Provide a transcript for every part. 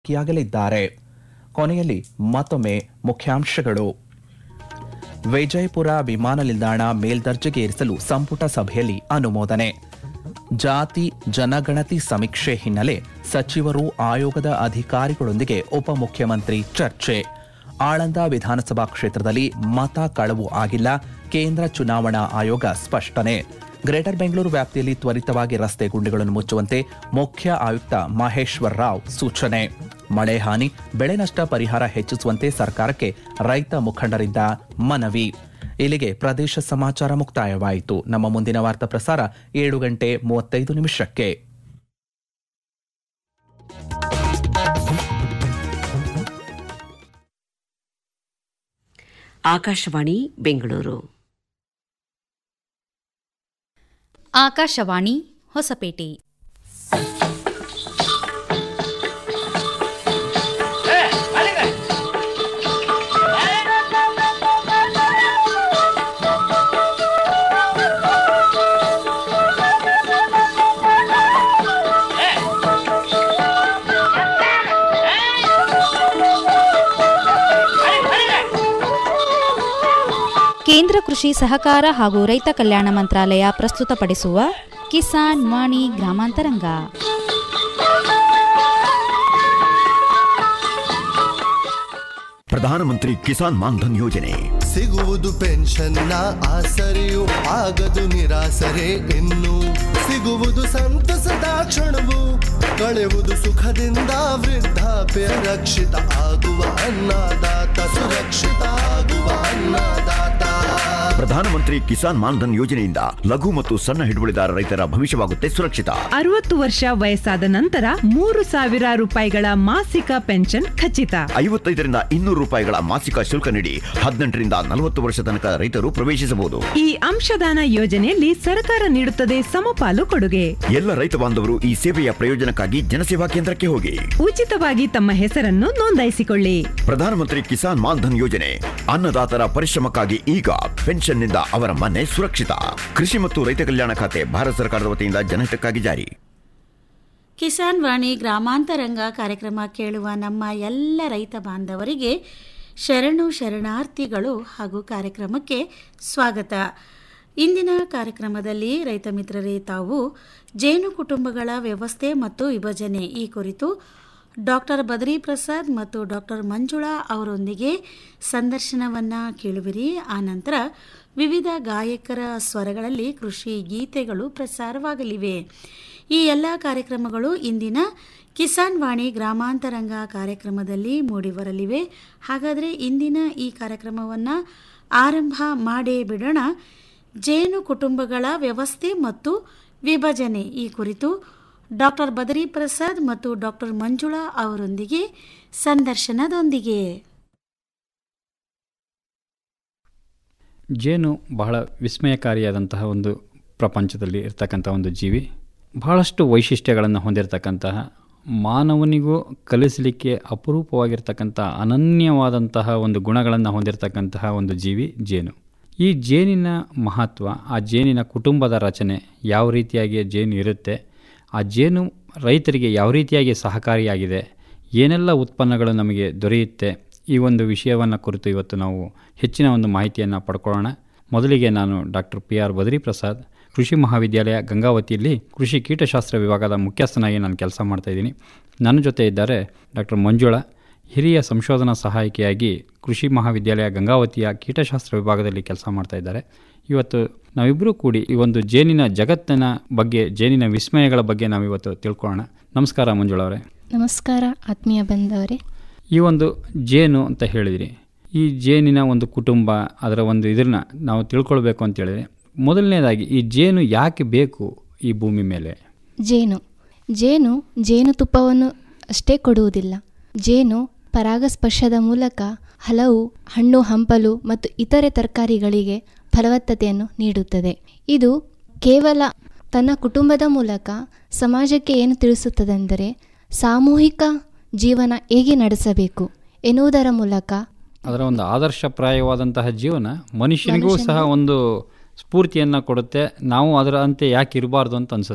ಭಾಗಿಯಾಗಲಿದ್ದಾರೆ ಕೊನೆಯಲ್ಲಿ ಮತ್ತೊಮ್ಮೆ ಮುಖ್ಯಾಂಶಗಳು ವಿಜಯಪುರ ವಿಮಾನ ನಿಲ್ದಾಣ ಮೇಲ್ದರ್ಜೆಗೆ ಏರಿಸಲು ಸಂಪುಟ ಸಭೆಯಲ್ಲಿ ಅನುಮೋದನೆ ಜಾತಿ ಜನಗಣತಿ ಸಮೀಕ್ಷೆ ಹಿನ್ನೆಲೆ ಸಚಿವರು ಆಯೋಗದ ಅಧಿಕಾರಿಗಳೊಂದಿಗೆ ಉಪಮುಖ್ಯಮಂತ್ರಿ ಚರ್ಚೆ ಆಳಂದ ವಿಧಾನಸಭಾ ಕ್ಷೇತ್ರದಲ್ಲಿ ಮತ ಕಳವು ಆಗಿಲ್ಲ ಕೇಂದ್ರ ಚುನಾವಣಾ ಆಯೋಗ ಸ್ಪಷ್ಟನೆ ಗ್ರೇಟರ್ ಬೆಂಗಳೂರು ವ್ಯಾಪ್ತಿಯಲ್ಲಿ ತ್ವರಿತವಾಗಿ ರಸ್ತೆ ಗುಂಡಿಗಳನ್ನು ಮುಚ್ಚುವಂತೆ ಮುಖ್ಯ ಆಯುಕ್ತ ಮಹೇಶ್ವರ್ ರಾವ್ ಸೂಚನೆ ಮಳೆ ಹಾನಿ ಬೆಳೆ ನಷ್ಟ ಪರಿಹಾರ ಹೆಚ್ಚಿಸುವಂತೆ ಸರ್ಕಾರಕ್ಕೆ ರೈತ ಮುಖಂಡರಿಂದ ಮನವಿ ಇಲ್ಲಿಗೆ ಪ್ರದೇಶ ಸಮಾಚಾರ ಮುಕ್ತಾಯವಾಯಿತು ನಮ್ಮ ಮುಂದಿನ ವಾರ್ತಾ ಪ್ರಸಾರ ಏಳು ಗಂಟೆ ಮೂವತ್ತೈದು ನಿಮಿಷಕ್ಕೆ ಆಕಾಶವಾಣಿ ಬೆಂಗಳೂರು ಆಕಾಶವಾಣಿ ಹೊಸಪೇಟೆ ಕೇಂದ್ರ ಕೃಷಿ ಸಹಕಾರ ಹಾಗೂ ರೈತ ಕಲ್ಯಾಣ ಮಂತ್ರಾಲಯ ಪ್ರಸ್ತುತಪಡಿಸುವ ಕಿಸಾನ್ ವಾಣಿ ಗ್ರಾಮಾಂತರಂಗ ಪ್ರಧಾನಮಂತ್ರಿ ಕಿಸಾನ್ ಮಾನ್ಧನ್ ಯೋಜನೆ ಸಿಗುವುದು ಪೆನ್ಷನ್ನ ಆಸರೆಯು ಆಗದು ನಿರಾಸರೆ ಇನ್ನು ಸಿಗುವುದು ಸಂತಸದ ಕ್ಷಣವು ಕಳೆಯುವುದು ಸುಖದಿಂದ ವೃದ್ಧಾಪ್ಯ ರಕ್ಷಿತ ಆಗುವ ಅನ್ನದಾತ ಸುರಕ್ಷಿತ ಆಗುವ ಅನ್ನದಾತ ಪ್ರಧಾನಮಂತ್ರಿ ಕಿಸಾನ್ ಮಾನ್ಧನ್ ಯೋಜನೆಯಿಂದ ಲಘು ಮತ್ತು ಸಣ್ಣ ಹಿಡುವಳಿದಾರ ರೈತರ ಭವಿಷ್ಯವಾಗುತ್ತೆ ಸುರಕ್ಷಿತ ಅರವತ್ತು ವರ್ಷ ವಯಸ್ಸಾದ ನಂತರ ಮೂರು ಸಾವಿರ ರೂಪಾಯಿಗಳ ಮಾಸಿಕ ಪೆನ್ಷನ್ ಖಚಿತ ಐವತ್ತೈದರಿಂದ ಇನ್ನೂರು ರೂಪಾಯಿಗಳ ಮಾಸಿಕ ಶುಲ್ಕ ನೀಡಿ ಹದಿನೆಂಟರಿಂದ ನಲವತ್ತು ವರ್ಷ ತನಕ ರೈತರು ಪ್ರವೇಶಿಸಬಹುದು ಈ ಅಂಶದಾನ ಯೋಜನೆಯಲ್ಲಿ ಸರ್ಕಾರ ನೀಡುತ್ತದೆ ಸಮಪಾಲು ಕೊಡುಗೆ ಎಲ್ಲ ರೈತ ಬಾಂಧವರು ಈ ಸೇವೆಯ ಪ್ರಯೋಜನಕ್ಕಾಗಿ ಜನಸೇವಾ ಕೇಂದ್ರಕ್ಕೆ ಹೋಗಿ ಉಚಿತವಾಗಿ ತಮ್ಮ ಹೆಸರನ್ನು ನೋಂದಾಯಿಸಿಕೊಳ್ಳಿ ಪ್ರಧಾನಮಂತ್ರಿ ಕಿಸಾನ್ ಮಾನ್ಧನ್ ಯೋಜನೆ ಅನ್ನದಾತರ ಪರಿಶ್ರಮಕ್ಕಾಗಿ ಈಗ ಪೆನ್ಷನ್ನಿಂದ ಅವರ ಮನೆ ಸುರಕ್ಷಿತ ಕೃಷಿ ಮತ್ತು ರೈತ ಕಲ್ಯಾಣ ಖಾತೆ ಭಾರತ ಸರ್ಕಾರದ ವತಿಯಿಂದ ಜನಹಿತಕ್ಕಾಗಿ ಜಾರಿ ಕಿಸಾನ್ ವಾಣಿ ಗ್ರಾಮಾಂತರಂಗ ಕಾರ್ಯಕ್ರಮ ಕೇಳುವ ನಮ್ಮ ಎಲ್ಲ ರೈತ ಬಾಂಧವರಿಗೆ ಶರಣು ಶರಣಾರ್ಥಿಗಳು ಹಾಗೂ ಕಾರ್ಯಕ್ರಮಕ್ಕೆ ಸ್ವಾಗತ ಇಂದಿನ ಕಾರ್ಯಕ್ರಮದಲ್ಲಿ ರೈತ ಮಿತ್ರರೇ ತಾವು ಜೇನು ಕುಟುಂಬಗಳ ವ್ಯವಸ್ಥೆ ಮತ್ತು ವಿಭಜನೆ ಈ ಕುರಿತು ಡಾಕ್ಟರ್ ಬದ್ರಿ ಪ್ರಸಾದ್ ಮತ್ತು ಡಾಕ್ಟರ್ ಮಂಜುಳಾ ಅವರೊಂದಿಗೆ ಸಂದರ್ಶನವನ್ನು ಕೇಳುವಿರಿ ಆನಂತರ ವಿವಿಧ ಗಾಯಕರ ಸ್ವರಗಳಲ್ಲಿ ಕೃಷಿ ಗೀತೆಗಳು ಪ್ರಸಾರವಾಗಲಿವೆ ಈ ಎಲ್ಲ ಕಾರ್ಯಕ್ರಮಗಳು ಇಂದಿನ ಕಿಸಾನ್ ವಾಣಿ ಗ್ರಾಮಾಂತರಂಗ ಕಾರ್ಯಕ್ರಮದಲ್ಲಿ ಮೂಡಿಬರಲಿವೆ ಹಾಗಾದರೆ ಇಂದಿನ ಈ ಕಾರ್ಯಕ್ರಮವನ್ನು ಆರಂಭ ಮಾಡೇ ಬಿಡೋಣ ಜೇನು ಕುಟುಂಬಗಳ ವ್ಯವಸ್ಥೆ ಮತ್ತು ವಿಭಜನೆ ಈ ಕುರಿತು ಡಾಕ್ಟರ್ ಬದರಿ ಪ್ರಸಾದ್ ಮತ್ತು ಡಾಕ್ಟರ್ ಮಂಜುಳಾ ಅವರೊಂದಿಗೆ ಸಂದರ್ಶನದೊಂದಿಗೆ ಜೇನು ಬಹಳ ವಿಸ್ಮಯಕಾರಿಯಾದಂತಹ ಒಂದು ಪ್ರಪಂಚದಲ್ಲಿ ಇರ್ತಕ್ಕಂಥ ಒಂದು ಜೀವಿ ಬಹಳಷ್ಟು ವೈಶಿಷ್ಟ್ಯಗಳನ್ನು ಹೊಂದಿರತಕ್ಕಂತಹ ಮಾನವನಿಗೂ ಕಲಿಸಲಿಕ್ಕೆ ಅಪರೂಪವಾಗಿರ್ತಕ್ಕಂಥ ಅನನ್ಯವಾದಂತಹ ಒಂದು ಗುಣಗಳನ್ನು ಹೊಂದಿರತಕ್ಕಂತಹ ಒಂದು ಜೀವಿ ಜೇನು ಈ ಜೇನಿನ ಮಹತ್ವ ಆ ಜೇನಿನ ಕುಟುಂಬದ ರಚನೆ ಯಾವ ರೀತಿಯಾಗಿ ಜೇನು ಇರುತ್ತೆ ಆ ಜೇನು ರೈತರಿಗೆ ಯಾವ ರೀತಿಯಾಗಿ ಸಹಕಾರಿಯಾಗಿದೆ ಏನೆಲ್ಲ ಉತ್ಪನ್ನಗಳು ನಮಗೆ ದೊರೆಯುತ್ತೆ ಈ ಒಂದು ವಿಷಯವನ್ನು ಕುರಿತು ಇವತ್ತು ನಾವು ಹೆಚ್ಚಿನ ಒಂದು ಮಾಹಿತಿಯನ್ನು ಪಡ್ಕೊಳ್ಳೋಣ ಮೊದಲಿಗೆ ನಾನು doctor P R Badri Prasad ಕೃಷಿ ಮಹಾವಿದ್ಯಾಲಯ ಗಂಗಾವತಿಯಲ್ಲಿ ಕೃಷಿ ಕೀಟಶಾಸ್ತ್ರ ವಿಭಾಗದ ಮುಖ್ಯಸ್ಥನಾಗಿ ನಾನು ಕೆಲಸ ಮಾಡ್ತಾಯಿದ್ದೀನಿ ನನ್ನ ಜೊತೆ ಇದ್ದಾರೆ ಡಾಕ್ಟರ್ ಮಂಜುಳಾ ಹಿರಿಯ ಸಂಶೋಧನಾ ಸಹಾಯಕಿಯಾಗಿ ಕೃಷಿ ಮಹಾವಿದ್ಯಾಲಯ ಗಂಗಾವತಿಯ ಕೀಟಶಾಸ್ತ್ರ ವಿಭಾಗದಲ್ಲಿ ಕೆಲಸ ಮಾಡ್ತಾ ಇದ್ದಾರೆ ಇವತ್ತು ನಾವಿಬ್ಬರೂ ಕೂಡಿ ಈ ಒಂದು ಜೇನಿನ ಜಗತ್ತಿನ ಬಗ್ಗೆ ಜೇನಿನ ವಿಸ್ಮಯಗಳ ಬಗ್ಗೆ ನಾವಿವತ್ತು ತಿಳ್ಕೊಳ್ಳೋಣ ನಮಸ್ಕಾರ ಮಂಜುಳಾ ಅವರೇ ನಮಸ್ಕಾರ ಆತ್ಮೀಯ ಬಂದವರೇ ಈ ಒಂದು ಜೇನು ಅಂತ ಹೇಳಿದಿರಿ ಈ ಜೇನಿನ ಒಂದು ಕುಟುಂಬ ಅದರ ಒಂದು ಇದನ್ನ ನಾವು ತಿಳ್ಕೊಳ್ಬೇಕು ಅಂತ ಹೇಳಿದ್ರೆ ಮೊದಲನೇದಾಗಿ ಈ ಜೇನು ಯಾಕೆ ಬೇಕು ಈ ಭೂಮಿ ಮೇಲೆ ಜೇನು ಜೇನು ಜೇನುತುಪ್ಪವನ್ನು ಅಷ್ಟೇ ಕೊಡುವುದಿಲ್ಲ ಜೇನು ಪರಾಗಸ್ಪರ್ಶದ ಮೂಲಕ ಹಲವು ಹಣ್ಣು ಹಂಪಲು ಮತ್ತು ಇತರೆ ತರಕಾರಿಗಳಿಗೆ ಫಲವತ್ತತೆಯನ್ನು ನೀಡುತ್ತದೆ ಇದು ಕೇವಲ ತನ್ನ ಕುಟುಂಬದ ಮೂಲಕ ಸಮಾಜಕ್ಕೆ ಏನು ತಿಳಿಸುತ್ತದೆಂದರೆ ಸಾಮೂಹಿಕ ಜೀವನ ಹೇಗೆ ನಡೆಸಬೇಕು ಎನ್ನುವುದರ ಮೂಲಕ ಅದರ ಒಂದು ಆದರ್ಶಪ್ರಾಯವಾದಂತಹ ಜೀವನ ಮನುಷ್ಯನಿಗೂ ಸಹ ಒಂದು ಸ್ಫೂರ್ತಿಯನ್ನು ಕೊಡುತ್ತೆ ನಾವು ಅದರ ಅಂತೆ ಯಾಕೆ ಇರಬಾರ್ದು ಅಂತ ಅನಿಸುತ್ತೆ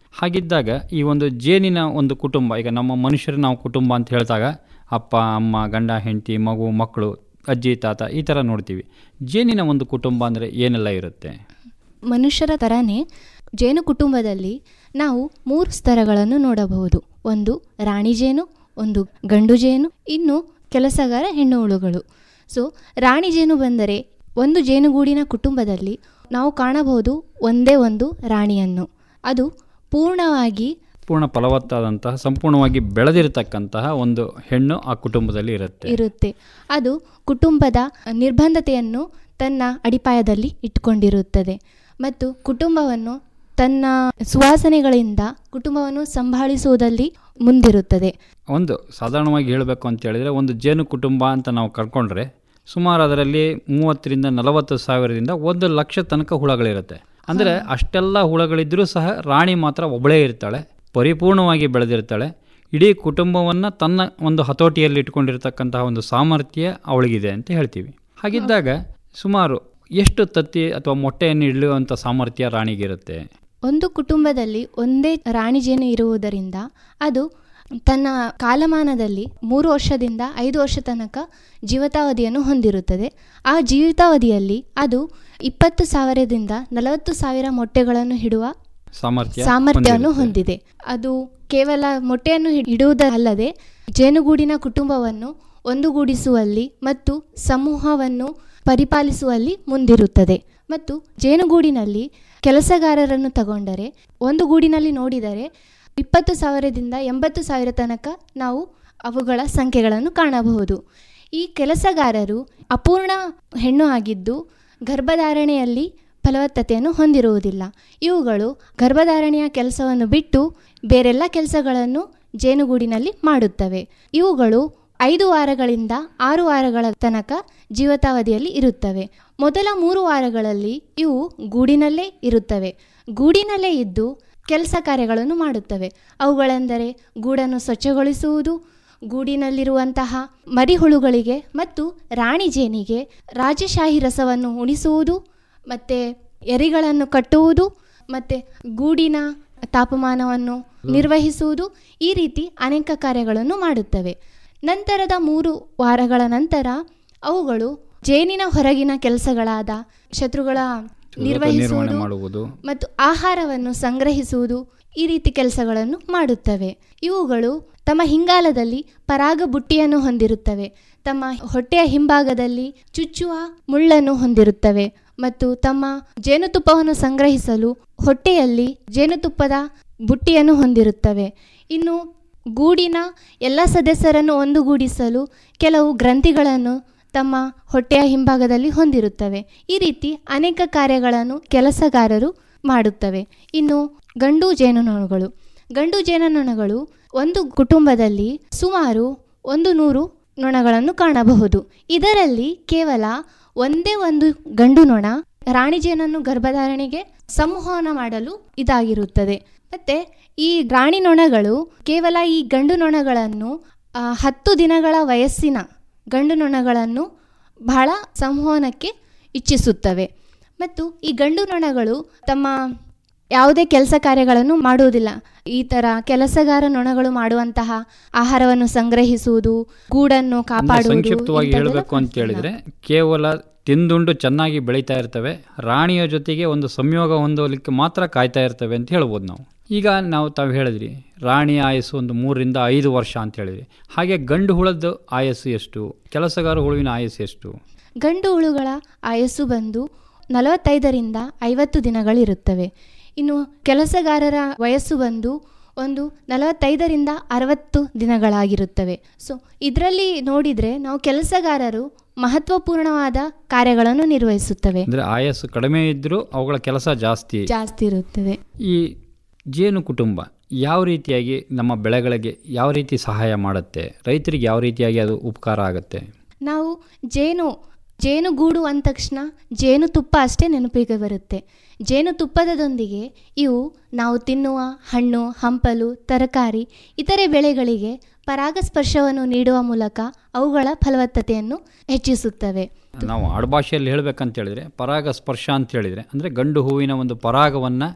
ಹಾಗಿದ್ದಾಗ ಈ ಒಂದು ಜೇನಿನ ಒಂದು ಕುಟುಂಬ ಈಗ ನಮ್ಮ ಮನುಷ್ಯರು ನಾವು ಕುಟುಂಬ ಅಂತ ಹೇಳಿದಾಗ ಅಪ್ಪ ಅಮ್ಮ ಗಂಡ ಹೆಂಡತಿ ಮಗು ಮಕ್ಕಳು ಅಜ್ಜಿ ತಾತ ಈ ಥರ ನೋಡ್ತೀವಿ ಜೇನಿನ ಒಂದು ಕುಟುಂಬ ಅಂದರೆ ಏನೆಲ್ಲ ಇರುತ್ತೆ ಮನುಷ್ಯರ ಥರನೇ ಜೇನು ಕುಟುಂಬದಲ್ಲಿ ನಾವು ಮೂರು ಸ್ತರಗಳನ್ನು ನೋಡಬಹುದು ಒಂದು ರಾಣಿ ಜೇನು ಒಂದು ಗಂಡು ಜೇನು ಇನ್ನು ಕೆಲಸಗಾರ ಹೆಣ್ಣು ಹುಳುಗಳು ಸೊ ರಾಣಿ ಜೇನು ಬಂದರೆ ಒಂದು ಜೇನುಗೂಡಿನ ಕುಟುಂಬದಲ್ಲಿ ನಾವು ಕಾಣಬಹುದು ಒಂದೇ ಒಂದು ರಾಣಿಯನ್ನು ಅದು ಪೂರ್ಣವಾಗಿ ಪೂರ್ಣ ಫಲವತ್ತಾದಂತಹ ಸಂಪೂರ್ಣವಾಗಿ ಬೆಳೆದಿರತಕ್ಕಂತಹ ಒಂದು ಹೆಣ್ಣು ಆ ಕುಟುಂಬದಲ್ಲಿ ಇರುತ್ತೆ ಇರುತ್ತೆ ಅದು ಕುಟುಂಬದ ನಿರ್ಬಂಧತೆಯನ್ನು ತನ್ನ ಅಡಿಪಾಯದಲ್ಲಿ ಇಟ್ಕೊಂಡಿರುತ್ತದೆ ಮತ್ತು ಕುಟುಂಬವನ್ನು ತನ್ನ ಸುವಾಸನೆಗಳಿಂದ ಕುಟುಂಬವನ್ನು ಸಂಭಾಳಿಸುವುದಲ್ಲಿ ಮುಂದಿರುತ್ತದೆ ಒಂದು ಸಾಧಾರಣವಾಗಿ ಹೇಳಬೇಕು ಅಂತ ಹೇಳಿದರೆ ಒಂದು ಜೇನು ಕುಟುಂಬ ಅಂತ ನಾವು ಕರ್ಕೊಂಡ್ರೆ ಸುಮಾರು ಅದರಲ್ಲಿ ಮೂವತ್ತರಿಂದ ನಲವತ್ತು ಸಾವಿರದಿಂದ ಒಂದು ಲಕ್ಷ ತನಕ ಹುಳಗಳಿರುತ್ತೆ ಅಂದರೆ ಅಷ್ಟೆಲ್ಲ ಹುಳಗಳಿದ್ದರೂ ಸಹ ರಾಣಿ ಮಾತ್ರ ಒಬ್ಬಳೇ ಇರ್ತಾಳೆ ಪರಿಪೂರ್ಣವಾಗಿ ಬೆಳೆದಿರ್ತಾಳೆ ಇಡೀ ಕುಟುಂಬವನ್ನು ತನ್ನ ಒಂದು ಹತೋಟಿಯಲ್ಲಿ ಇಟ್ಕೊಂಡಿರ್ತಕ್ಕಂತಹ ಒಂದು ಸಾಮರ್ಥ್ಯ ಅವಳಿಗಿದೆ ಅಂತ ಹೇಳ್ತೀವಿ ಹಾಗಿದ್ದಾಗ ಸುಮಾರು ಎಷ್ಟು ತತ್ತಿ ಅಥವಾ ಮೊಟ್ಟೆಯನ್ನು ಇಡುವಂಥ ಸಾಮರ್ಥ್ಯ ರಾಣಿಗಿರುತ್ತೆ ಒಂದು ಕುಟುಂಬದಲ್ಲಿ ಒಂದೇ ರಾಣಿ ಜೇನು ಇರುವುದರಿಂದ ಅದು ತನ್ನ ಕಾಲಮಾನದಲ್ಲಿ ಮೂರು ವರ್ಷದಿಂದ ಐದು ವರ್ಷ ತನಕ ಜೀವಿತಾವಧಿಯನ್ನು ಹೊಂದಿರುತ್ತದೆ ಆ ಜೀವಿತಾವಧಿಯಲ್ಲಿ ಅದು ಇಪ್ಪತ್ತು ಸಾವಿರದಿಂದ ನಲವತ್ತು ಸಾವಿರ ಮೊಟ್ಟೆಗಳನ್ನು ಇಡುವ ಸಾಮರ್ಥ್ಯ ಸಾಮರ್ಥ್ಯವನ್ನು ಹೊಂದಿರುತ್ತೆ. ಹೊಂದಿದೆ ಅದು ಕೇವಲ ಮೊಟ್ಟೆಯನ್ನು ಹಿ- ಇಡುವುದಲ್ಲದೆ ಜೇನುಗೂಡಿನ ಕುಟುಂಬವನ್ನು ಒಂದುಗೂಡಿಸುವಲ್ಲಿ ಮತ್ತು ಸಮೂಹವನ್ನು ಪರಿಪಾಲಿಸುವಲ್ಲಿ ಮುಂದಿರುತ್ತದೆ ಮತ್ತು ಜೇನುಗೂಡಿನಲ್ಲಿ ಕೆಲಸಗಾರರನ್ನು ತಗೊಂಡರೆ ಒಂದು ಗೂಡಿನಲ್ಲಿ ನೋಡಿದರೆ ಇಪ್ಪತ್ತು ಸಾವಿರದಿಂದ ಎಂಬತ್ತು ಸಾವಿರ ತನಕ ನಾವು ಅವುಗಳ ಸಂಖ್ಯೆಗಳನ್ನು ಕಾಣಬಹುದು ಈ ಕೆಲಸಗಾರರು ಅಪೂರ್ಣ ಹೆಣ್ಣು ಆಗಿದ್ದು ಗರ್ಭಧಾರಣೆಯಲ್ಲಿ ಫಲವತ್ತತೆಯನ್ನು ಹೊಂದಿರುವುದಿಲ್ಲ ಇವುಗಳು ಗರ್ಭಧಾರಣೆಯ ಕೆಲಸವನ್ನು ಬಿಟ್ಟು ಬೇರೆಲ್ಲ ಕೆಲಸಗಳನ್ನು ಜೇನುಗೂಡಿನಲ್ಲಿ ಮಾಡುತ್ತವೆ ಇವುಗಳು ಐದು ವಾರಗಳಿಂದ ಆರು ವಾರಗಳ ತನಕ ಜೀವಿತಾವಧಿಯಲ್ಲಿ ಇರುತ್ತವೆ ಮೊದಲ ಮೂರು ವಾರಗಳಲ್ಲಿ ಇವು ಗೂಡಿನಲ್ಲೇ ಇರುತ್ತವೆ ಗೂಡಿನಲ್ಲೇ ಇದ್ದು ಕೆಲಸ ಕಾರ್ಯಗಳನ್ನು ಮಾಡುತ್ತವೆ ಅವುಗಳೆಂದರೆ ಗೂಡನ್ನು ಸ್ವಚ್ಛಗೊಳಿಸುವುದು ಗೂಡಿನಲ್ಲಿರುವಂತಹ ಮರಿಹುಳುಗಳಿಗೆ ಮತ್ತು ರಾಣಿ ಜೇನಿಗೆ ರಾಜಶಾಹಿ ರಸವನ್ನು ಉಣಿಸುವುದು ಮತ್ತು ಎರಿಗಳನ್ನು ಕಟ್ಟುವುದು ಮತ್ತು ಗೂಡಿನ ತಾಪಮಾನವನ್ನು ನಿರ್ವಹಿಸುವುದು ಈ ರೀತಿ ಅನೇಕ ಕಾರ್ಯಗಳನ್ನು ಮಾಡುತ್ತವೆ ನಂತರದ ಮೂರು ವಾರಗಳ ನಂತರ ಅವುಗಳು ಜೇನಿನ ಹೊರಗಿನ ಕೆಲಸಗಳಾದ ಶತ್ರುಗಳ ನಿರ್ವಹಣೆ ನಿರ್ವಹಿಸುವುದು ಮಾಡುವುದು ಮತ್ತು ಆಹಾರವನ್ನು ಸಂಗ್ರಹಿಸುವುದು ಈ ರೀತಿ ಕೆಲಸಗಳನ್ನು ಮಾಡುತ್ತವೆ ಇವುಗಳು ತಮ್ಮ ಹಿಂಗಾಲದಲ್ಲಿ ಪರಾಗ ಬುಟ್ಟಿಯನ್ನು ಹೊಂದಿರುತ್ತವೆ ತಮ್ಮ ಹೊಟ್ಟೆಯ ಹಿಂಭಾಗದಲ್ಲಿ ಚುಚ್ಚುವ ಮುಳ್ಳನ್ನು ಹೊಂದಿರುತ್ತವೆ ಮತ್ತು ತಮ್ಮ ಜೇನುತುಪ್ಪವನ್ನು ಸಂಗ್ರಹಿಸಲು ಹೊಟ್ಟೆಯಲ್ಲಿ ಜೇನುತುಪ್ಪದ ಬುಟ್ಟಿಯನ್ನು ಹೊಂದಿರುತ್ತವೆ ಇನ್ನು ಗೂಡಿನ ಎಲ್ಲ ಸದಸ್ಯರನ್ನು ಒಂದುಗೂಡಿಸಲು ಕೆಲವು ಗ್ರಂಥಿಗಳನ್ನು ತಮ್ಮ ಹೊಟ್ಟೆಯ ಹಿಂಭಾಗದಲ್ಲಿ ಹೊಂದಿರುತ್ತವೆ ಈ ರೀತಿ ಅನೇಕ ಕಾರ್ಯಗಳನ್ನು ಕೆಲಸಗಾರರು ಮಾಡುತ್ತವೆ ಇನ್ನು ಗಂಡು ಜೇನುನೊಣಗಳು ಗಂಡು ಜೇನುನೊಣಗಳು ಒಂದು ಕುಟುಂಬದಲ್ಲಿ ಸುಮಾರು ಒಂದು ನೂರು ನೊಣಗಳನ್ನು ಕಾಣಬಹುದು ಇದರಲ್ಲಿ ಕೇವಲ ಒಂದೇ ಒಂದು ಗಂಡು ನೊಣ ರಾಣಿ ಜೇನನ್ನು ಗರ್ಭಧಾರಣೆಗೆ ಸಂವಹನ ಮಾಡಲು ಇದಾಗಿರುತ್ತದೆ ಮತ್ತೆ ಈ ರಾಣಿ ನೊಣಗಳು ಕೇವಲ ಈ ಗಂಡು ನೊಣಗಳನ್ನು ಆ, ಹತ್ತು ದಿನಗಳ ವಯಸ್ಸಿನ ಗಂಡು ನೊಣಗಳನ್ನು ಬಹಳ ಸಂವಹನಕ್ಕೆ ಇಚ್ಛಿಸುತ್ತವೆ ಮತ್ತು ಈ ಗಂಡು ನೊಣಗಳು ತಮ್ಮ ಯಾವುದೇ ಕೆಲಸ ಕಾರ್ಯಗಳನ್ನು ಮಾಡುವುದಿಲ್ಲ ಈ ಥರ ಕೆಲಸಗಾರ ನೊಣಗಳು ಮಾಡುವಂತಹ ಆಹಾರವನ್ನು ಸಂಗ್ರಹಿಸುವುದು ಗೂಡನ್ನು ಅಂದ್ರೆ ಕಾಪಾಡುವುದು ಸಂಕ್ಷಿಪ್ತವಾಗಿ ಇಂಥದ್ದೆಲ್ಲ ಹೇಳಬೇಕು ಅಂತ ಮಾಡ್ತಿಲ್ಲ. ಹೇಳಿದ್ರೆ ಕೇವಲ ತಿಂದುಂಡು ಚೆನ್ನಾಗಿ ಬೆಳೀತಾ ಇರ್ತವೆ ರಾಣಿಯ ಜೊತೆಗೆ ಒಂದು ಸಂಯೋಗ ಹೊಂದಲಿಕ್ಕೆ ಮಾತ್ರ ಕಾಯ್ತಾ ಇರ್ತವೆ ಅಂತ ಹೇಳ್ಬೋದು ನಾವು ಈಗ ನಾವು ತಾವು ಹೇಳಿದ್ರಿ ರಾಣಿಯ ಆಯಸ್ಸು ಒಂದು ಮೂರರಿಂದ ಐದು ವರ್ಷ ಅಂತ ಹೇಳಿದ್ರಿ ಹಾಗೆ ಗಂಡು ಹುಳದ ಆಯಸ್ಸು ಎಷ್ಟು ಕೆಲಸಗಾರ ಹುಳುವಿನ ಆಯಸ್ಸು ಎಷ್ಟು ಗಂಡು ಹುಳುಗಳ ಆಯಸ್ಸು ಬಂದು ನಲವತ್ತೈದರಿಂದ ಐವತ್ತು ದಿನಗಳಿರುತ್ತವೆ ಇನ್ನು ಕೆಲಸಗಾರರ ವಯಸ್ಸು ಬಂದು ಒಂದು ನಲವತ್ತೈದರಿಂದ ಅರವತ್ತು ದಿನಗಳಾಗಿರುತ್ತವೆ ಸೊ ಇದರಲ್ಲಿ ನೋಡಿದರೆ ನಾವು ಕೆಲಸಗಾರರು ಮಹತ್ವಪೂರ್ಣವಾದ ಕಾರ್ಯಗಳನ್ನು ನಿರ್ವಹಿಸುತ್ತವೆ ಅಂದ್ರೆ ಆಯಸ್ಸು ಕಡಿಮೆ ಇದ್ದರೂ ಅವುಗಳ ಕೆಲಸ ಜಾಸ್ತಿ ಜಾಸ್ತಿ ಇರುತ್ತದೆ ಈ ಜೇನು ಕುಟುಂಬ ಯಾವ ರೀತಿಯಾಗಿ ನಮ್ಮ ಬೆಳೆಗಳಿಗೆ ಯಾವ ರೀತಿ ಸಹಾಯ ಮಾಡುತ್ತೆ ರೈತರಿಗೆ ಯಾವ ರೀತಿಯಾಗಿ ಅದು ಉಪಕಾರ ಆಗುತ್ತೆ ನಾವು ಜೇನು ಜೇನುಗೂಡು ಅಂದ ತಕ್ಷಣ ಜೇನುತುಪ್ಪ ಅಷ್ಟೇ ನೆನಪಿಗೆ ಬರುತ್ತೆ ಜೇನುತುಪ್ಪದದೊಂದಿಗೆ ಇವು ನಾವು ತಿನ್ನುವ ಹಣ್ಣು ಹಂಪಲು ತರಕಾರಿ ಇತರೆ ಬೆಳೆಗಳಿಗೆ ಪರಾಗಸ್ಪರ್ಶವನ್ನು ನೀಡುವ ಮೂಲಕ ಅವುಗಳ ಫಲವತ್ತತೆಯನ್ನು ಹೆಚ್ಚಿಸುತ್ತವೆ ನಾವು ಆಡುಭಾಷೆಯಲ್ಲಿ ಹೇಳ್ಬೇಕಂತ ಹೇಳಿದ್ರೆ ಪರಾಗ ಸ್ಪರ್ಶ ಅಂತ ಹೇಳಿದ್ರೆ ಅಂದರೆ ಗಂಡು ಹೂವಿನ ಒಂದು ಪರಾಗವನ್ನು